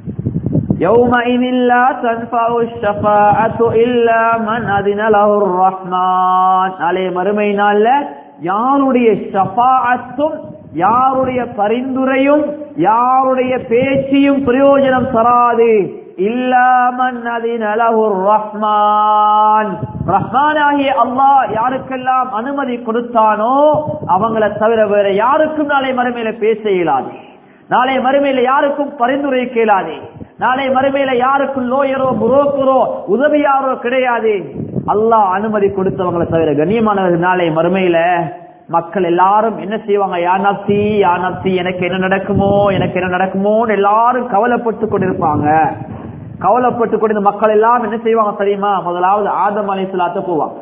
A: يومئذ لا تنفع الشفاعة إلا من أذن له الرحمن நாளைய மறுமை நாள்ல யாருடைய ஷஃபாஅத்தும் யாருடைய பரிந்துரையும் யாருடைய பேச்சியும் பிரயோஜனம் தராது இல்லாமன் அதின் அலகுர் ரஹ்மான் ரஹ்மானாகிய அல்லாஹ் யாருக்கெல்லாம் அனுமதி கொடுத்தானோ அவங்கள தவிர வேற யாருக்கும் நாளை மறுமையில பேச இயலாது நாளை மறுமையில யாருக்கும் பரிந்துரை கேளாதே நாளை மறுமையில யாருக்கும் லோயரோ புரோக்கரோ உதவியாரோ கிடையாது அல்லாஹ் அனுமதி கொடுத்தவங்களை தவிர கண்ணியமானவர்கள் நாளை மறுமையில மக்கள் எல்லாரும் என்ன செய்வாங்க யா நப்தி யா நப்தி எனக்கு என்ன நடக்குமோ எனக்கு என்ன நடக்குமோன்னு எல்லாரும் கவலைப்பட்டு கொண்டிருப்பாங்க கவலைப்பட்டு கொண்டு மக்கள் எல்லாம் என்ன செய்வாங்க தெரியுமா முதலாவது ஆதம் அலைசலாத்த போவாங்க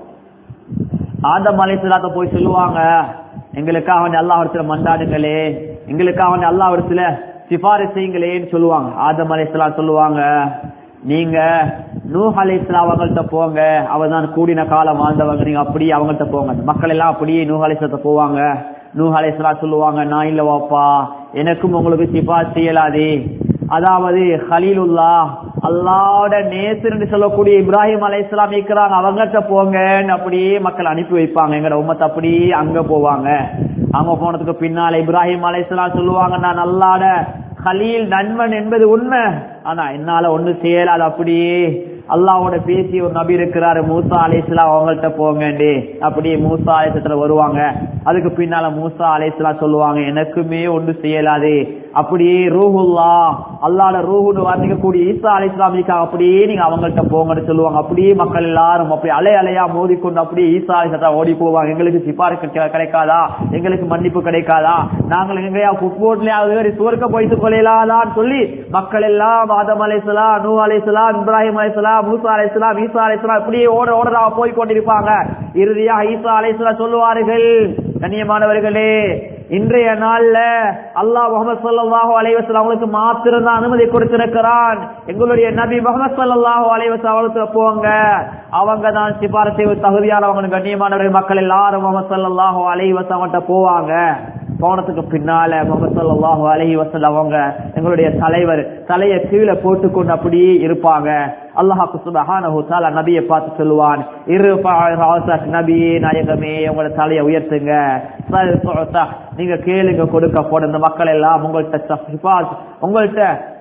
A: ஆதம் அலைசலாத்த போய் சொல்லுவாங்க எங்களுக்காக வந்து அல்லா இடத்துல மண்டாடுங்களே எங்களுக்காக வந்து அல்லா இடத்துல சிபாரிசு செய்யுங்களேன்னு சொல்லுவாங்க ஆதம் அலைசலாம் சொல்லுவாங்க நீங்க நூ அலைசலா அவங்கள்ட்ட போங்க அவர் தான் கூடின காலம் வாழ்ந்தவங்க நீங்க அப்படியே அவங்கள்ட்ட போங்க மக்கள் எல்லாம் அப்படியே நூ அலைசலத்தை போவாங்க நூ அலைசலா சொல்லுவாங்க நான் இல்ல வாப்பா எனக்கும் உங்களுக்கு சிபாரிசு செய்யலாதே அதாவது ஹலீலுல்லா அல்லாவோட நேசர் சொல்லக்கூடிய இப்ராஹிம் அலை இஸ்லாம் இருக்கிறாங்க அவங்ககிட்ட போங்கன்னு அப்படியே மக்கள் அனுப்பி வைப்பாங்க எங்கட உமத்தை அப்படியே அங்க போவாங்க அங்க போனதுக்கு பின்னால இப்ராஹிம் அலை இஸ்லாம் சொல்லுவாங்க நான் அல்லாட ஹலீல் நண்பன் என்பது உண்மை ஆனா என்னால ஒண்ணு செய்யலாது அப்படியே அல்லாவோட பேசி ஒரு நபி இருக்கிறாரு மூசா அலைஸ்லாம் அவங்கள்ட்ட போங்கண்டி அப்படியே மூசா அலைசத்துல வருவாங்க அதுக்கு பின்னால மூசா அலைஸ்லாம் சொல்லுவாங்க எனக்குமே ஒன்று செய்யலாது அப்படியே ரூஹுல்லா அல்லாட ரூஹுன்னு வர்ணிக்கக்கூடிய ஈசா அலைஸ்லாமிக்காக அப்படியே நீங்க அவங்கள்ட்ட போங்கன்னு சொல்லுவாங்க அப்படியே மக்கள் எல்லாரும் அப்படி அலை அலையா மோதிக்கொண்டு அப்படியே ஈசா அலைசத்தா ஓடி போவாங்க எங்களுக்கு சிபாரிசு கிடைக்காதா எங்களுக்கு மன்னிப்பு கிடைக்காதா நாங்கள் எங்கேயா புட்போட்லயாவது சுவர்க்க போய்த்து கொள்ளலாதான்னு சொல்லி மக்கள் எல்லாம் ஆதம் அலைசலாம் நூ அலைசலாம் இப்ராஹிம் அலைசலாம் மூசா அலைசலாம் ஈசா அலைசலாம் இப்படியே ஓட ஓடதா போய் கொண்டிருப்பாங்க இறுதியா ஈசா அலைசலாம் சொல்லுவார்கள் கண்ணியமானவர்களே இன்றைய நாள்ல அல்லாஹ் முகமது சல்லாஹூ அலைவசல் அவங்களுக்கு மாத்திரம் தான் அனுமதி கொடுத்திருக்கிறான் எங்களுடைய நபி முகமது சல்லாஹூ அலைவசல் அவங்களுக்கு போங்க அவங்க தான் சிபாரசை தகுதியானவங்க கண்ணியமானவர்கள் மக்கள் எல்லாரும் முகமது சல்லாஹூ அலைவசம் அவங்கள்ட்ட போவாங்க போனதுக்கு பின்னால முகமது சல்லாஹூ அலஹி வசல் அவங்க எங்களுடைய தலைவர் தலையை கீழே போட்டுக்கொண்டு அப்படியே இருப்பாங்க அல்லாஹாக்கு சுபஹானஹு தஆலா நபியை பார்த்து சொல்லுவான் இரு நபி நாயகமே உங்களோட தலையை உயர்த்துங்க நீங்க கேளுங்க கொடுக்க போன இந்த மக்கள் எல்லாம் உங்கள்கிட்ட உங்கள்கிட்ட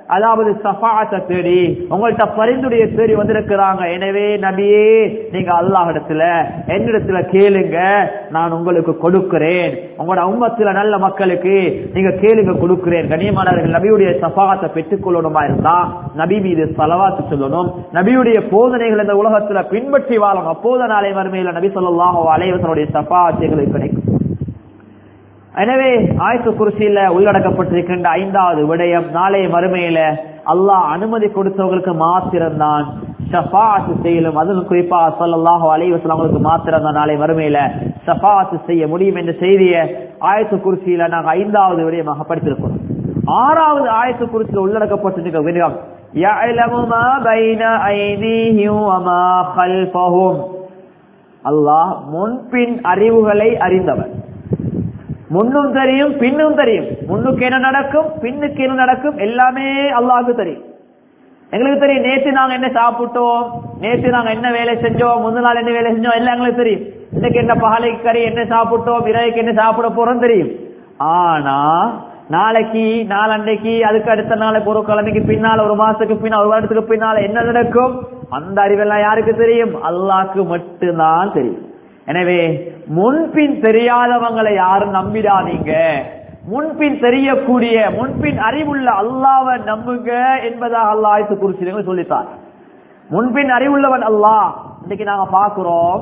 A: அதாவது சஃபாத்தை தேடி உங்கள்ட்ட பரிந்துடைய தேடி வந்திருக்கிறாங்க எனவே நபியே நீங்க அல்லாஹிடத்துல என்னிடத்துல கேளுங்க நான் உங்களுக்கு கொடுக்கிறேன் உங்களோட உம்மத்துல நல்ல மக்களுக்கு நீங்க கேளுங்க கொடுக்கிறேன் கண்ணியமானவர்கள் நபியுடைய சஃபாத்தை பெற்றுக் கொள்ளணுமா இருந்தா நபி மீது சலவாத்து சொல்லணும் நபியுடைய போதனைகள் இந்த உலகத்துல பின்பற்றி வாழும் அப்போது நாளை மறுமையில நபி சொல்லாஹோ அலைவசனுடைய சஃபாத்துகளுக்கு கிடைக்கும் எனவே ஆயத்து குருசியில உள்ளடக்கப்பட்டிருக்கின்ற ஐந்தாவது விடயம் நாளைய மறுமையில அல்லாஹ் அனுமதி கொடுத்தவர்களுக்கு மாத்திரம்தான் ஷஃபாத்து செய்யலும் அதுவும் குறிப்பா சொல்லல்லாஹோ அலைவசலாங்களுக்கு மாத்திரம் தான் நாளை மறுமையில ஷஃபாத்து செய்ய முடியும் என்ற செய்தியை ஆயத்து குருசியில நாங்கள் ஐந்தாவது விடயமாக படித்திருக்கிறோம் ஆறாவது ஆயத்து குருசியில் உள்ளடக்கப்பட்டிருக்க விடயம் يعلم ما بين أيديهم وما خلفهم அல்லாஹ் முன்பின் அறிவுகளை அறிந்தவர் முன்னும் தெரியும் பின்னும் தெரியும் முன்னுக்கு என்ன நடக்கும் பின்னுக்கு என்ன நடக்கும் எல்லாமே அல்லாஹுக்கு தெரியும் எங்களுக்கு தெரியும் நேற்று நாங்க என்ன சாப்பிட்டோம் நேற்று நாங்க என்ன வேலை செஞ்சோம் முந்தின நாள் என்ன வேலை செஞ்சோம் எல்லாம் எங்களுக்கு தெரியும் இன்னைக்கு என்ன பகலைக்கு கறி என்ன சாப்பிட்டோம் இரவுக்கு என்ன சாப்பிட போறோம் தெரியும் ஆனா நாளைக்கு நாளன்னைக்கு அதுக்கு அடுத்த நாளைக்கு ஒரு கிழமைக்கு பின்னால ஒரு மாசத்துக்கு பின்னால் ஒரு வருடத்துக்கு பின்னால என்ன நடக்கும் அந்த அறிவெல்லாம் யாருக்கு தெரியும் அல்லாக்கு மட்டும்தான் தெரியும் எனவே முன்பின் தெரியாதவங்களை யாரும் நம்பிடாதீங்க முன்பின் தெரியக்கூடிய முன்பின் அறிவுள்ள அல்லாவை நம்புங்க என்பதாக அல்லாஹ் குறிச்சு சொல்லித்தார் முன்பின் அறிவுள்ளவன் அல்லாஹ் இன்னைக்கு நாங்க பாக்குறோம்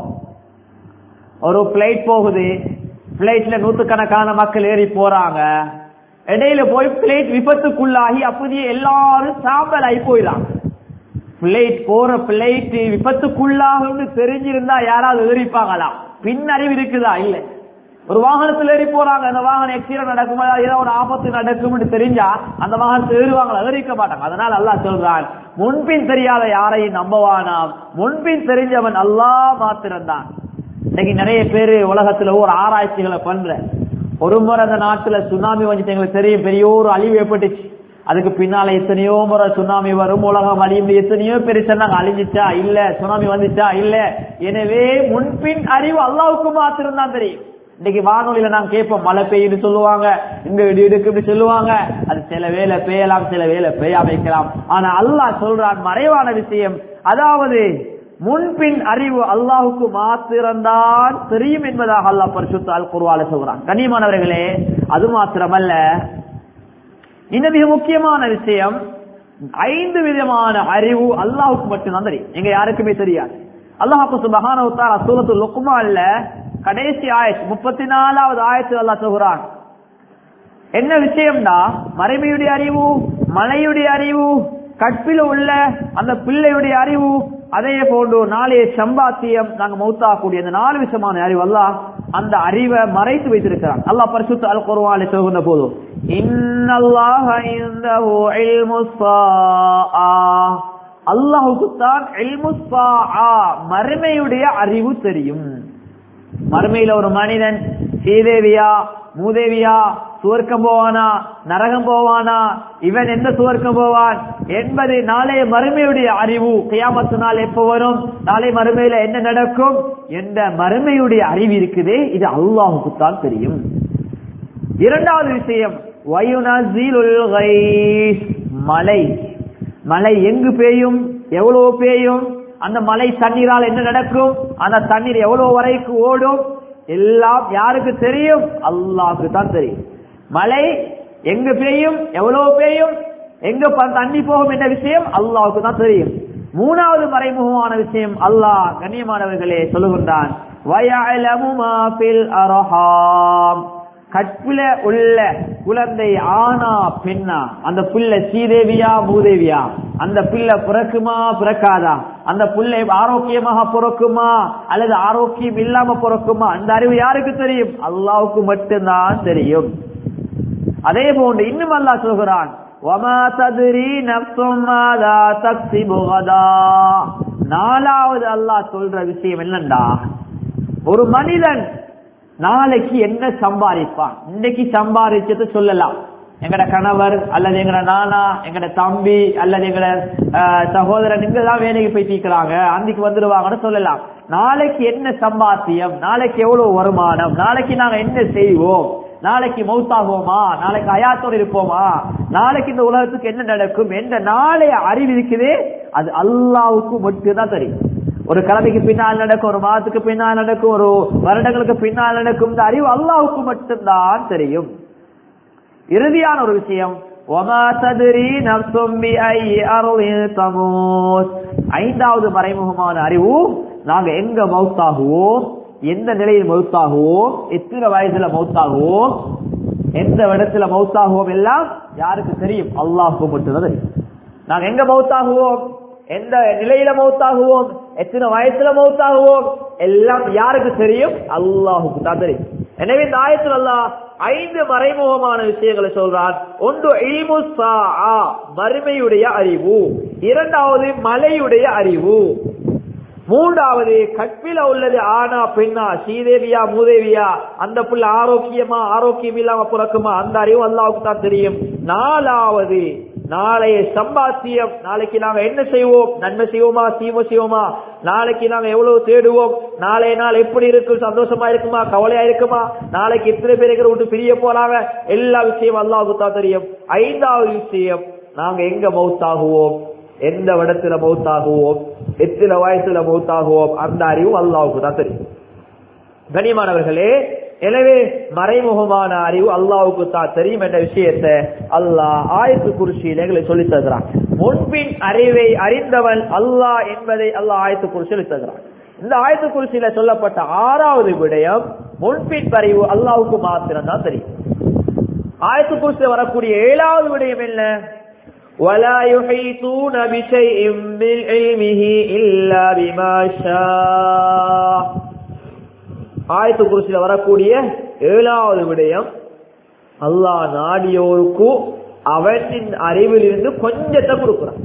A: ஒரு பிளைட் போகுது பிளைட்ல நூத்துக்கணக்கான மக்கள் ஏறி போறாங்க இடையில போய் பிளைட் விபத்துக்குள்ளாகி அப்படியே எல்லாரும் சாம்பல் ஆகி போயிடறாங்க பிளைட் போற பிளைட் விபத்துக்குள்ளாகும் தெரிஞ்சிருந்தா யாராவது ஏறிப்பாங்களா பின் அறிவு இருக்குதா இல்ல ஒரு வாகனத்துல ஏறி போறாங்க அந்த வாகனம் எக்ஸிடென்ட் நடக்கும் ஏதோ ஒரு ஆபத்து நடக்கும் தெரிஞ்சா அந்த வாகனத்தை ஏறுவாங்களா ஏறிக்க மாட்டாங்க அதனால அல்லாஹ் சொல்றான் முன்பின் தெரியாத யாரையும் நம்பவானாம் முன்பின் தெரிஞ்சவன் அல்லாஹ் மாத்திரம்தான் இன்னைக்கு நிறைய பேரு உலகத்துல ஒரு ஆராய்ச்சிகளை பண்ற ஒரு முறை அந்த நாட்டுல சுனாமி வந்துட்டு எங்களுக்கு தெரியும் பெரிய ஒரு அழிவு ஏற்பட்டுச்சு அதுக்கு பின்னால எத்தனையோ முறை சுனாமி வரும் உலகம் அழியும் எத்தனையோ பேர் சொன்னாங்க அழிஞ்சிச்சா இல்ல சுனாமி வந்துச்சா இல்ல எனவே முன்பின் அறிவு அல்லாவுக்கு மாத்திரம் தான் தெரியும் இன்னைக்கு வானொலியில நாங்க கேட்போம் மழை பெய்யுன்னு சொல்லுவாங்க இங்க இடி இடுக்கு சொல்லுவாங்க அது சில வேலை பெய்யலாம் சில வேலை பெய்யாம வைக்கலாம் ஆனா அல்லாஹ் சொல்றான் மறைவான விஷயம் அதாவது முன்பின் அறிவு அல்லாஹுக்கு மாத்திரம்தான் தெரியும் என்பதாக அல்லாஹ் பரிசுத்த அல் குருவால சொல்றான் கண்ணியமானவர்களே அது மாத்திரமல்ல இந்த மிக முக்கியமான விஷயம் ஐந்து விதமான அறிவு அல்லாஹுக்கு மட்டும்தான் தெரியும் எங்க யாருக்குமே தெரியாது அல்லாஹு சுபஹான சூரத்து லுக்மான்ல கடைசி ஆயத் முப்பத்தி நாலாவது ஆயத்து அல்லாஹ் சொல்கிறான் என்ன விஷயம்னா மறைமையுடைய அறிவு மலையுடைய அறிவு கற்பில உள்ள அந்த பிள்ளையுடைய அறிவு அதே போன்று நாளைய சம்பாத்தியம் நாங்க மௌத்தாக்கூடிய அந்த நாலு விஷயமான அறிவு அல்லாஹ் அந்த அறிவை மறைத்து வைத்திருக்கிறான் அல்லாஹ் பரிசுத்த அல் குர்வானை சொல்கின்ற போதும் அல்லாஹுக்குத்தான் மறுமையுடைய அறிவு தெரியும் மறுமையில ஒரு மனிதன் ஸ்ரீதேவியா மூதேவியா சுவர்க்கம் போவானா நரகம் போவானா இவன் எந்த சுவர்க்கம் போவான் என்பது நாளைய மறுமையுடைய அறிவு கியாமத்து நாள் எப்ப வரும் நாளை மறுமையில என்ன நடக்கும் என்ற மறுமையுடைய அறிவு இருக்குதே இது அல்லாஹுக்குத்தான் தெரியும் இரண்டாவது விஷயம் மலை மழை எங்கு பெய்யும் எவ்வளவு பெய்யும் அந்த மலை தண்ணீரால் என்ன நடக்கும் அந்த தண்ணீர் எவ்வளவு வரைக்கும் ஓடும் எல்லாம் யாருக்கு தெரியும் அல்லாஹுக்கு தான் தெரியும் மழை எங்க பெய்யும் எவ்வளவு பெய்யும் எங்க தண்ணி போகும் என்ற விஷயம் அல்லாஹுக்கு தான் தெரியும் மூணாவது மறைமுகமான விஷயம் அல்லாஹ் கண்ணியமானவர்களே சொல்லுகின்றான் கற்பில உள்ள குழந்தை ஆனா பெண்ணா அந்த பிள்ளை ஸ்ரீதேவியா பூதேவியா அந்த பிள்ளை பிறக்குமா பிறக்காதா அந்த பிள்ளை ஆரோக்கியமாக பிறக்குமா அல்லது ஆரோக்கியம் இல்லாம பிறக்குமா அந்த அறிவு யாருக்கு தெரியும் அல்லாவுக்கு மட்டும்தான் தெரியும் அதே போன்று இன்னும் அல்லாஹ் சொல்கிறான் நாலாவது அல்லாஹ் சொல்ற விஷயம் என்னண்டா ஒரு மனிதன் நாளைக்கு என்ன சம்பாதிப்பான் இன்னைக்கு சம்பாதிச்சது சொல்லலாம் எங்கட கணவர் அல்லது எங்கட நானா எங்கட தம்பி அல்லது எங்கட அஹ், சகோதரன் இங்க தான் வேலைக்கு போய் தீக்கிறாங்க அன்னைக்கு வந்துருவாங்கன்னு சொல்லலாம் நாளைக்கு என்ன சம்பாத்தியம் நாளைக்கு எவ்வளவு வருமானம் நாளைக்கு நாங்க என்ன செய்வோம் நாளைக்கு மௌத்தாகுவோமா நாளைக்கு அயாத்தோடு இருப்போமா நாளைக்கு இந்த உலகத்துக்கு என்ன நடக்கும் என்ற நாளைய அறிவு இருக்குது அது அல்லாவுக்கு மட்டும்தான் தெரியும் ஒரு கிழமைக்கு பின்னால் நடக்கும் ஒரு மாதத்துக்கு பின்னால் நடக்கும் ஒரு வருடங்களுக்கு பின்னால் நடக்கும் இந்த அறிவு அல்லாவுக்கு மட்டும்தான் தெரியும் இறுதியான ஒரு விஷயம் وَمَا تَدْرِي نَفْسٌ بِأَيِّ أَرْضٍ تَمُوتُ ஐந்தாவது மறைமுகமான அறிவு நாங்க எங்க மௌத்தாகுவோம் எந்த நிலையில் மௌத்தாகுவோம் எத்தனை வயசுல மௌத்தாகுவோம் எந்த இடத்துல மௌத்தாகுவோம் எல்லாம் யாருக்கு தெரியும் அல்லாஹுக்கு மட்டும்தான் தெரியும் நாங்க எங்க மௌத்தாகுவோம் எந்த நிலையில மௌத்தாகுவோம் எத்தனை வயசுல மௌத்தாகுவோம் எல்லாம் யாருக்கு தெரியும் அல்லாஹுக்கு தான் தெரியும் எனவே இந்த ஆயத்தில் அல்லாஹ் ஐந்து மறைமுகமான விஷயங்களை சொல்றான் ஒன்று இல்மு ஸாஆ, மறுமையுடைய அறிவு இரண்டாவது மலையுடைய அறிவு மூன்றாவது கற்பில உள்ளது ஆனா பெண்ணா ஸ்ரீதேவியா மூதேவியா அந்த புள்ள ஆரோக்கியமா ஆரோக்கியம் இல்லாம பிறக்குமா அந்த அறிவு அல்லாவுக்கு தான் தெரியும் நாலாவது நாளைய சம்பாத்தியம் நாளைக்கு நாங்க என்ன செய்வோம் நன்மை செய்வோமா தீமை செய்வோமா நாளைக்கு நாங்க எவ்வளவு தேடுவோம் நாளைய நாள் எப்படி இருக்கும் சந்தோஷமா இருக்குமா கவலையா இருக்குமா நாளைக்கு எத்தனை பேர் எங்களை விட்டு பிரிய போறாங்க எல்லா விஷயம் அல்லாவுக்கு தான் தெரியும் ஐந்தாவது விஷயம் நாங்க எங்க மவுத்தாகுவோம் எந்த இடத்துல மௌத்தாகுவோம் எத்தனை வயசுல மௌத்தாகுவோம் அந்த அறிவு அல்லாவுக்கு தான் தெரியும் கனிமானவர்களே எனவே மறைமுகமான அறிவு அல்லாவுக்கு தான் தெரியும் என்ற விஷயத்தை அல்லாஹ் ஆயத்து குறிச்சியில் எங்களை சொல்லித் தருகிறான் முன்பின் அறிவை அறிந்தவன் அல்லாஹ் என்பதை அல்லாஹ் ஆயத்து குறிச்சி சொல்லித் தருகிறான் இந்த ஆயத்து குறிச்சியில சொல்லப்பட்ட ஆறாவது விடயம் முன்பின் அறிவு அல்லாவுக்கு மாத்திரம் தான் தெரியும் ஆயத்து குறிச்சியில் வரக்கூடிய ஏழாவது விடயம் என்ன ولا يحيطون بشيء من علمه إلا بما شاء ஆயத்து குருசில வரக்கூடிய ஏழாவது விடயம் அல்லாஹ் நாடியோருக்கு அவனின் அறிவிலிருந்து கொஞ்சத்தை கொடுக்கிறான்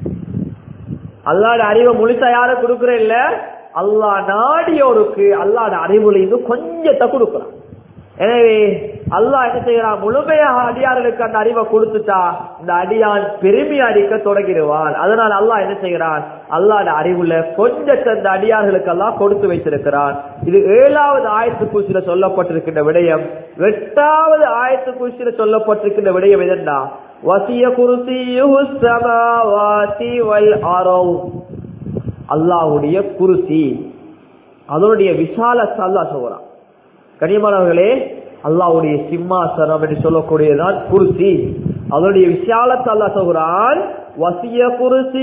A: அல்லாட அறிவை முழுசா யாரும் கொடுக்கிற இல்ல அல்லாஹ் நாடியோருக்கு அல்லாட அறிவுலிருந்து கொஞ்சத்தை கொடுக்கிறான் எனவே அல்லாஹ் என்ன செய்யறான் முழுமையாக அடியார்களுக்கு அந்த அறிவை கொடுத்துட்டா இந்த அடியான் பெருமை அடிக்க தொடங்கிடுவான் அதனால் அல்லாஹ் என்ன செய்கிறான் அல்லாட அறிவுல கொஞ்சத்தை அந்த அடியார்களுக்கு எல்லாம் கொடுத்து வைத்திருக்கிறான் இது ஏழாவது ஆயத்து பூசில சொல்லப்பட்டிருக்கின்ற விடயம் எட்டாவது ஆயத்து பூசில சொல்லப்பட்டிருக்கின்ற விடயம் எதென்னா வசிய குருசியுஹு ஸமாவாதி வல் அரவ் அல்லாஹ்வுடைய குருசி அதனுடைய விசாலத்தை அல்லாஹ் சொல்றான் கனியமானவர்களே அல்லாவுடைய சிம்மாசனம் என்று சொல்லக்கூடியதான் குருசி அதனுடைய விசாலத்தை அல்லாஹ் சொல்கிறான் வசிய குருசி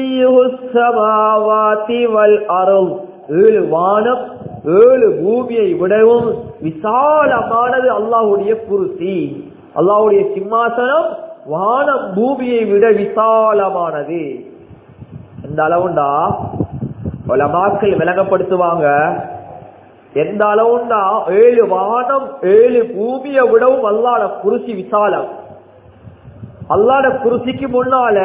A: வல் அருள் ஏழு வானம் ஏழு பூமியை விடவும் விசாலமானது அல்லாஹுடைய குருசி அல்லாஹுடைய சிம்மாசனம் வானம் பூமியை விட விசாலமானது இந்த அளவுண்டா பல மக்கள் விளங்கப்படுத்துவாங்க எந்த அளவுன்னா ஏழு வானம் ஏழு பூமியை விடவும் அல்லாட குருசி விசாலம் அல்லாட குருசிக்கு முன்னால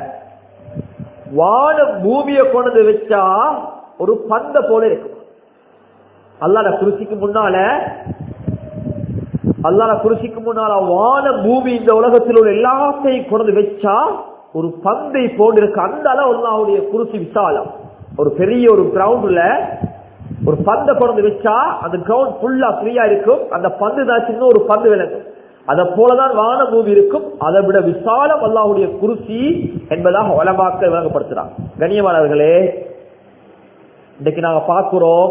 A: வானம் பூமியை கொண்டு வச்சா ஒரு பந்த போல இருக்கும் அல்லாட குருசிக்கு முன்னால அல்லாட குருசிக்கு முன்னால வான பூமி இந்த உலகத்தில் உள்ள எல்லாத்தையும் கொண்டு வச்சா ஒரு பந்தை போன்று இருக்கு அந்த அளவு அல்லாவுடைய குருசி விசாலம் ஒரு பெரிய ஒரு கிரவுண்ட்ல ஒரு பந்தை கொண்டு வச்சா அந்த கிரவுண்ட் ஃபுல்லா ஃப்ரீயா இருக்கும் அந்த பந்து தான் சின்ன ஒரு பந்து விளக்கும் அதை போலதான் வான பூமி இருக்கும் அதை விட விசாலம் அல்லாஹுடைய குருசி என்பதாக உலமாக்க விளங்கப்படுத்துறான் கண்ணியமானவர்களே இன்னைக்கு நாங்க பார்க்கிறோம்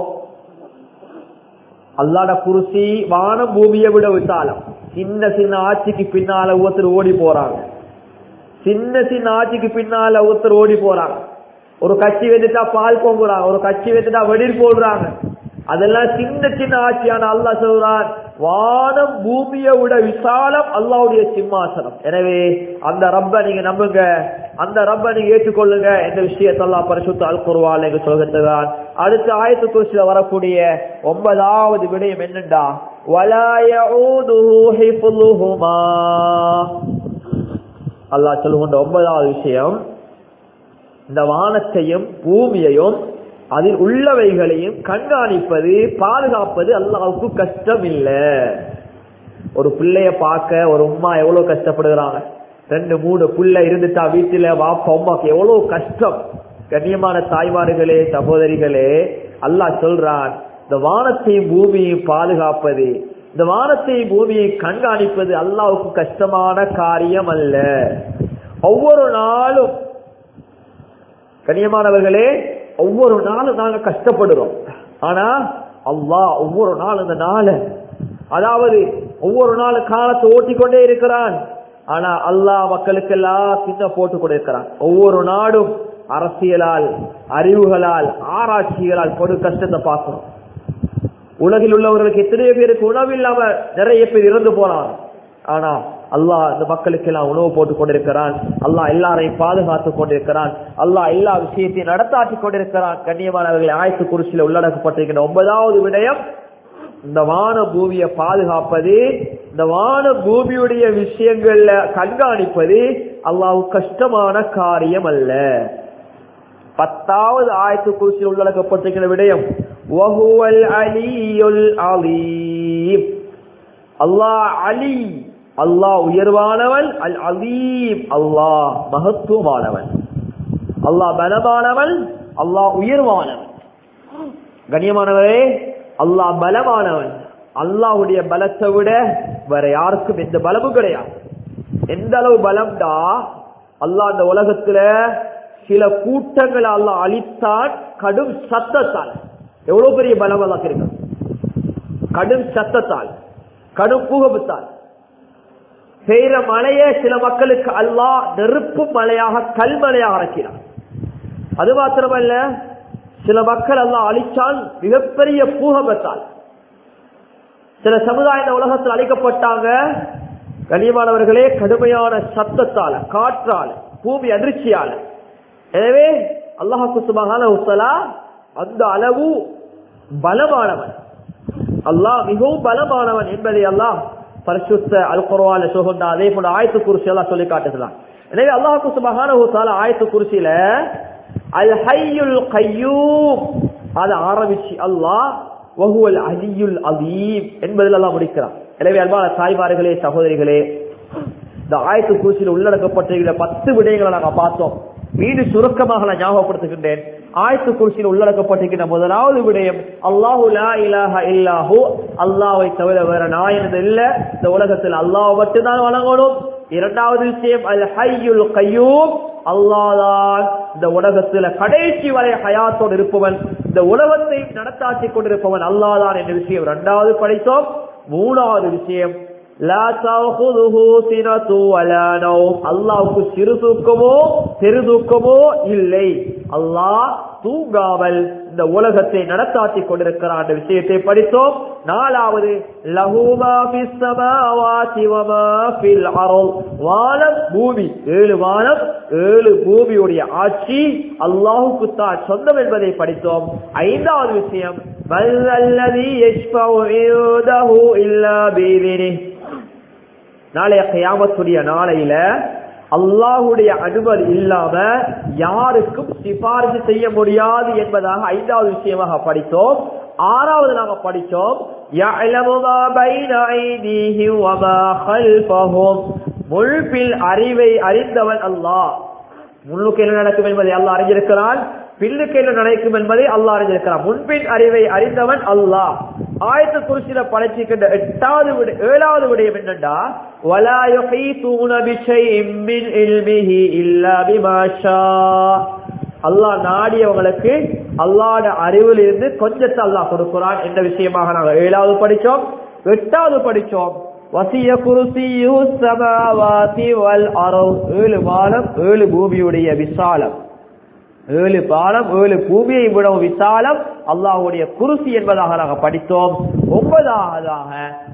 A: அல்லாட குருசி வான பூமியை விட விசாலம் சின்ன சின்ன ஆட்சிக்கு பின்னால ஒருத்தர் ஓடி போறாங்க சின்ன சின்ன ஆட்சிக்கு பின்னால ஒருத்தர் ஓடி போறாங்க ஒரு கட்சி வந்துட்டா பால் பொங்குறாங்க ஒரு கட்சி வந்துட்டா வெடிர் போடுறாங்க அதெல்லாம் சின்ன சின்ன ஆட்சியான அல்லாஹ் சொல்றான் வானம் பூமியை விட விசாலம் அல்லாவுடைய சிம்மாசனம் எனவே அந்த ரப்ப நீங்க நம்புங்க அந்த ரப்ப நீங்க ஏற்றுக்கொள்ளுங்க இந்த விஷயத்தெல்லாம் பரிசுத்த அல் குருவால் எங்க சொல்கிறதுதான் அடுத்த ஆயத்து குறிச்சில வரக்கூடிய ஒன்பதாவது விடயம் என்னண்டா அல்லாஹ் சொல்லுகின்ற ஒன்பதாவது விஷயம் இந்த வானத்தையும் பூமியையும் அதில் உள்ளவைகளையும் கண்காணிப்பது பாதுகாப்பது அல்லாவுக்கு கஷ்டம் இல்ல ஒரு பிள்ளைய பார்க்க ஒரு உம்மா எவ்வளவு கஷ்டப்படுகிறாங்க ரெண்டு மூணு புள்ள இருந்துட்டா வீட்டுல வாப்பா அம்மாக்கு எவ்வளவு கஷ்டம் கண்ணியமான தாய்மார்களே சகோதரிகளே அல்லாஹ் சொல்றான் இந்த வானத்தையும் பூமியையும் பாதுகாப்பது இந்த வானத்தையும் பூமியை கண்காணிப்பது அல்லாவுக்கு கஷ்டமான காரியம் அல்ல ஒவ்வொரு நாளும் கண்ணியமானவர்களே ஒவ்வொரு நாளும் நாங்க கஷ்டப்படுறோம் ஆனா அல்லாஹ் ஒவ்வொரு நாள் இந்த நாளை அதாவது ஒவ்வொரு நாள் காலத்தை ஓட்டிக்கொண்டே இருக்கிறான் ஆனா அல்லாஹ் மக்களுக்கெல்லாம் சின்ன போட்டு கொண்டிருக்கிறான் ஒவ்வொரு நாடும் அரசியலால் அறிவுகளால் ஆராய்ச்சிகளால் கொடு கஷ்டத்தை பார்க்கிறோம் உலகில் உள்ளவர்களுக்கு எத்தனையோ பேருக்கு உணவு இல்லாம நிறைய பேர் இறந்து போனார் ஆனா அல்லாஹ் இந்த மக்களுக்கு எல்லாம் உணவு போட்டுக் கொண்டிருக்கிறான் அல்லாஹ் எல்லாரையும் பாதுகாத்துக் கொண்டிருக்கிறான் அல்லாஹ் எல்லா விஷயத்தையும் நடத்தாட்டி கொண்டிருக்கிறான் கண்ணியமானவர்களை ஆயத்து குறிச்சியில உள்ளடக்கப்பட்டிருக்கின்ற ஒன்பதாவது விடயம் இந்த வான பூமியை பாதுகாப்பது இந்த வான பூமியுடைய விஷயங்கள்ல கண்காணிப்பது அல்லாஹ் கஷ்டமான காரியம் அல்ல பத்தாவது ஆயத்து குறிச்சியில் உள்ளடக்கப்பட்டிருக்கிற விடயம் வஹுவல் அலியுல் அலீம் அல்லாஹ் அலி அல்லாஹ் உயர்வானவன் அல் அலீம் அல்லாஹ் மகத்துவமானவன் அல்லாஹ் பலமானவன் அல்லாஹ் உயர்வானவன் கண்ணியமானவரே அல்லாஹ் பலமானவன் அல்லாஹுடைய பலத்தை விட வேற யாருக்கும் எந்த பலமும் கிடையாது எந்த அளவு பலம்டா அல்லாஹ் அந்த உலகத்துல சில கூட்டங்களை அல்லாஹ் அழித்தான் கடும் சத்தத்தால் எவ்வளவு பெரிய பலம் அல்லாஹ் இருக்கு கடும் சத்தத்தால் கடும் பூகபத்தால் பெய்கிற மழையே சில மக்களுக்கு அல்லாஹ் நெருப்பு மழையாக கல்மழையாக இறக்கிறான் அது மாத்திரமல்ல சில மக்கள் எல்லாம் அழிச்சால் மிகப்பெரிய பூகபத்தால் சில சமுதாய இந்த உலகத்தில் அழிக்கப்பட்டாங்க கனியமானவர்களே கடுமையான சத்தத்தால காற்றால பூமி அதிர்ச்சியால எனவே அல்லாஹு சுபகான அந்த அளவு பலமானவன் அல்லாஹ் மிகவும் பலமானவன் என்பதை அல்லாஹ் பரிசுத்த அல் குர்வால சுகந்தா அதே போல ஆயத்து குருசி எல்லாம் சொல்லி காட்டுகிறான் எனவே அல்லாஹு சுபகான ஆயத்து குருசியில அல் ஹையுல் கையூம் அதை ஆரம்பிச்சு அல்லாஹ் வகுவல் அலியுல் அதீம் என்பதில் எல்லாம் முடிக்கிறான் எனவே அன்பான தாய்மார்களே சகோதரிகளே இந்த ஆயத்து குருசியில் உள்ளடக்கப்பட்டிருக்கிற பத்து விடயங்களை நாங்க பார்த்தோம் மீண்டும் சுருக்கமாக நான் ஞாபகப்படுத்துகின்றேன் ஆயத்து குருசியில் உள்ளடக்கப்பட்டிருக்கிற முதலாவது விடயம் அல்லாஹு லா இலாஹ இல்லாஹு அல்லாவை தவிர வேற நாயனது இல்ல இந்த உலகத்தில் அல்லாஹ் மட்டும்தான் வழங்கணும் இரண்டாவது விஷயம் அல் ஹையுல் கையூம் அல்லாதான் இந்த உலகத்துல கடைசி வரை ஹயாத்தோடு இருப்பவன் இந்த உலகத்தை நடத்தாட்டி கொண்டிருப்பவன் அல்லாதான் என்ற விஷயம் இரண்டாவது படித்தோம் மூணாவது விஷயம் அல்லாவுக்கு சிறு தூக்கமோ பெரு தூக்கமோ இல்லை அல்லாஹ் தூங்காமல் இந்த உலகத்தை நடத்தாட்டி கொண்டிருக்கிறான் என்ற விஷயத்தை படித்தோம் நாலாவது வானம் பூமி ஏழு வானம் ஏழு பூமியுடைய ஆட்சி அல்லாஹுக்கு தான் சொந்தம் என்பதை படித்தோம் ஐந்தாவது விஷயம் நாளைய கயாமத்துடைய நாளையில அல்லாஹுடைய அனுமதி இல்லாம யாருக்கும் சிபாரிசு செய்ய முடியாது என்பதாக ஐந்தாவது விஷயமாக படித்தோம் ஆறாவது நாங்க படிச்சோம் முழுப்பில் அறிவை அறிந்தவன் அல்லாஹ் முன்னுக்கு என்ன நடக்கும் என்பதை அல்லாஹ் அறிஞ்சிருக்கிறான் பின்னுக்கு என்ன நடக்கும் என்பதை அல்லாஹ் அறிஞ்சிருக்கிறான் முன்பின் அறிவை அறிந்தவன் அல்லாஹ் ஆயத்த குறிச்சில படைச்சிக்கின்ற எட்டாவது விட ஏழாவது விடயம் என்னண்டா وَلَا يُحِيطُونَ بِشَيْءٍ مِّنْ عِلْمِهِ إِلَّا بِمَا شَاءَ அல்லாஹ் நாடியவங்களுக்கு அல்லாட அறிவில் இருந்து கொஞ்சத்தை அல்லாஹ் கொடுக்கிறான் என்ற விஷயமாக நாங்கள் ஏழாவது படிச்சோம் எட்டாவது படிச்சோம் வசிய குருசியு சமாவாதி வல் அரவ் ஏழு வானம் ஏழு பூமியுடைய விசாலம் ஏழு பாலம் ஏழு பூமியை விடவும் விசாலம் அல்லாஹுடைய குருசி என்பதாக நாங்கள் படித்தோம் ஒன்பதாவதாக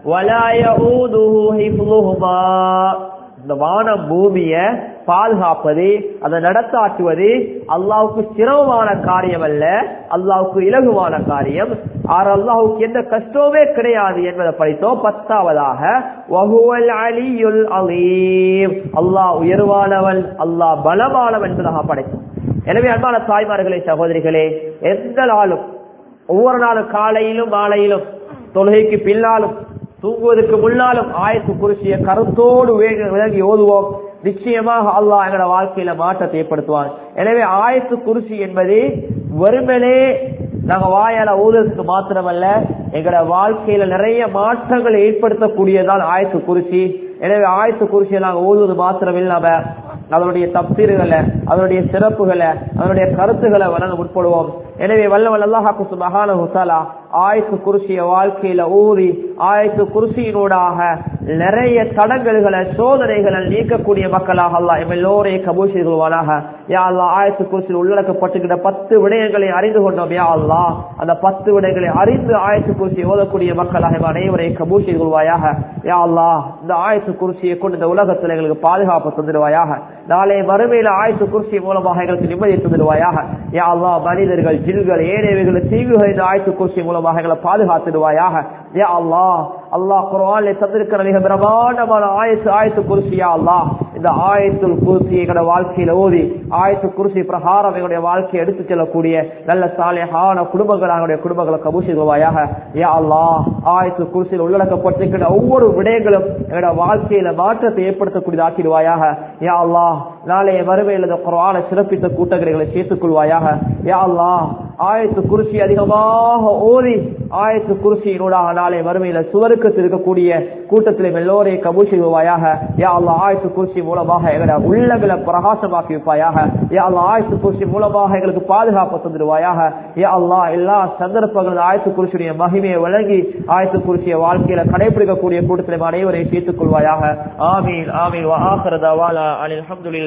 A: இந்த வானம் பூமிய பாதுகாப்பது அதை நடத்தாட்டுவது அல்லாவுக்கு சிரமமான காரியம் அல்ல அல்லாவுக்கு இலகுவான காரியம் ஆறு அல்லாஹுக்கு எந்த கஷ்டமே கிடையாது என்பதை படித்தோம் பத்தாவதாக அலியுல் அலீம் அல்லாஹ் உயர்வானவன் அல்லாஹ் பலமானவன் என்பதாக படைத்தோம் எனவே அன்பான தாய்மார்களே சகோதரிகளே எந்த நாளும் ஒவ்வொரு நாளும் காலையிலும் மாலையிலும் தொழுகைக்கு பின்னாலும்
B: தூங்குவதற்கு முன்னாலும் ஆயத்து குறிச்சிய கருத்தோடு வே- விளங்கி ஓதுவோம் நிச்சயமாக அல்லாஹ் எங்களோட வாழ்க்கையில மாற்றத்தை ஏற்படுத்துவான் எனவே ஆயத்து குறிச்சி என்பது வெறுமனே நாங்க வாயால ஓதுறதுக்கு மாத்திரமல்ல எங்களோட வாழ்க்கையில நிறைய மாற்றங்களை ஏற்படுத்தக்கூடியதான் ஆயத்து குறிச்சி எனவே ஆயத்து குறிச்சியை நாங்க ஓதுவது மாத்திரம் இல்லாம அதனுடைய தப்சீர்களை அதனுடைய சிறப்புகளை அதனுடைய கருத்துக்களை வழங்க முற்படுவோம் எனவே வல்லவல் அல்லாஹாக்கு சுபஹான ஹுசாலா ஆயத்து குருசிய வாழ்க்கையில ஊறி ஆயத்து குருசியினூடாக நிறைய தடங்கல்களை சோதனைகளை நீக்கக்கூடிய மக்களாக அல்லாஹ் எம் எல்லோரையும் கபூல் செய்து கொள்வானாக யா அல்லாஹ் ஆயத்து குருசியில் உள்ளடக்கப்பட்டுகிற பத்து விடயங்களை அறிந்து கொண்டோம் யா அல்லாஹ் அந்த பத்து விடயங்களை அறிந்து ஆயத்து குருசியை ஓதக்கூடிய மக்களாக எம் அனைவரையும் கபூல் செய்து கொள்வாயாக யா அல்லாஹ் இந்த ஆயத்து குருசியை கொண்டு இந்த உலகத்தில் எங்களுக்கு பாதுகாப்பு தந்துடுவாயாக நாளை மறுமையில ஆயத்து குருசி மூலமாக எங்களுக்கு நிம்மதியை தந்துடுவாயாக யா அல்லாஹ் மனிதர்கள் ஜில்கள் ஏழைகள் தீங்குகள் இந்த ஆயத்து குருசி மூலமாக எங்களை பாதுகாத்துடுவாயாக யா அல்லாஹ் அல்லாஹ் குர்ஆனில் தந்திருக்கிற மிக பிரமாண்டமான ஆயத்து ஆயத்து குருசி யா அல்லாஹ் இந்த ஆயத்துல் குருசி எங்களோட வாழ்க்கையில ஓதி ஆயத்து குருசி பிரகாரம் எங்களுடைய வாழ்க்கையை எடுத்துச் செல்லக்கூடிய நல்ல சாலையான குடும்பங்கள் எங்களுடைய குடும்பங்களை கபூசி கொள்வாயாக யா அல்லாஹ் ஆயத்து குருசியில் உள்ளடக்கப்பட்டிருக்கிற ஒவ்வொரு விடயங்களும் எங்களோட வாழ்க்கையில மாற்றத்தை ஏற்படுத்தக்கூடியது ஆக்கிடுவாயாக யா அல்லாஹ் நாளைய மறுமையில் இந்த குர்ஆனை சிறப்பித்த கூட்டங்களை சேர்த்துக் கொள்வாயாக யா அல்லாஹ் ஆயத்து குருசி அதிகமாக ஓதி ஆயத்து குருசியினூடாக நாளை மறுமையில சுவருக்கு இருக்கக்கூடிய கூட்டத்திலே எல்லோரையும் கபூல் செய்வாயாக யா அல்லாஹ் ஆயத்து குருசி மூலமாக எங்களோட உள்ளங்களை பிரகாசமாக்கி வைப்பாயாக யா அல்லாஹ் ஆயத்து குருசி மூலமாக எங்களுக்கு பாதுகாப்பு தந்துடுவாயாக யா அல்லாஹ் எல்லா சந்தர்ப்பங்களும் ஆயத்து குருசியுடைய மகிமையை வழங்கி ஆயத்து குருசிய வாழ்க்கையில கடைபிடிக்கக்கூடிய கூட்டத்திலே அனைவரையும் சேர்த்துக் கொள்வாயாக ஆமீன் ஆமீன் வ ஆஹிரு தவாலா அனில் அல்ஹம்துலில்லாஹ்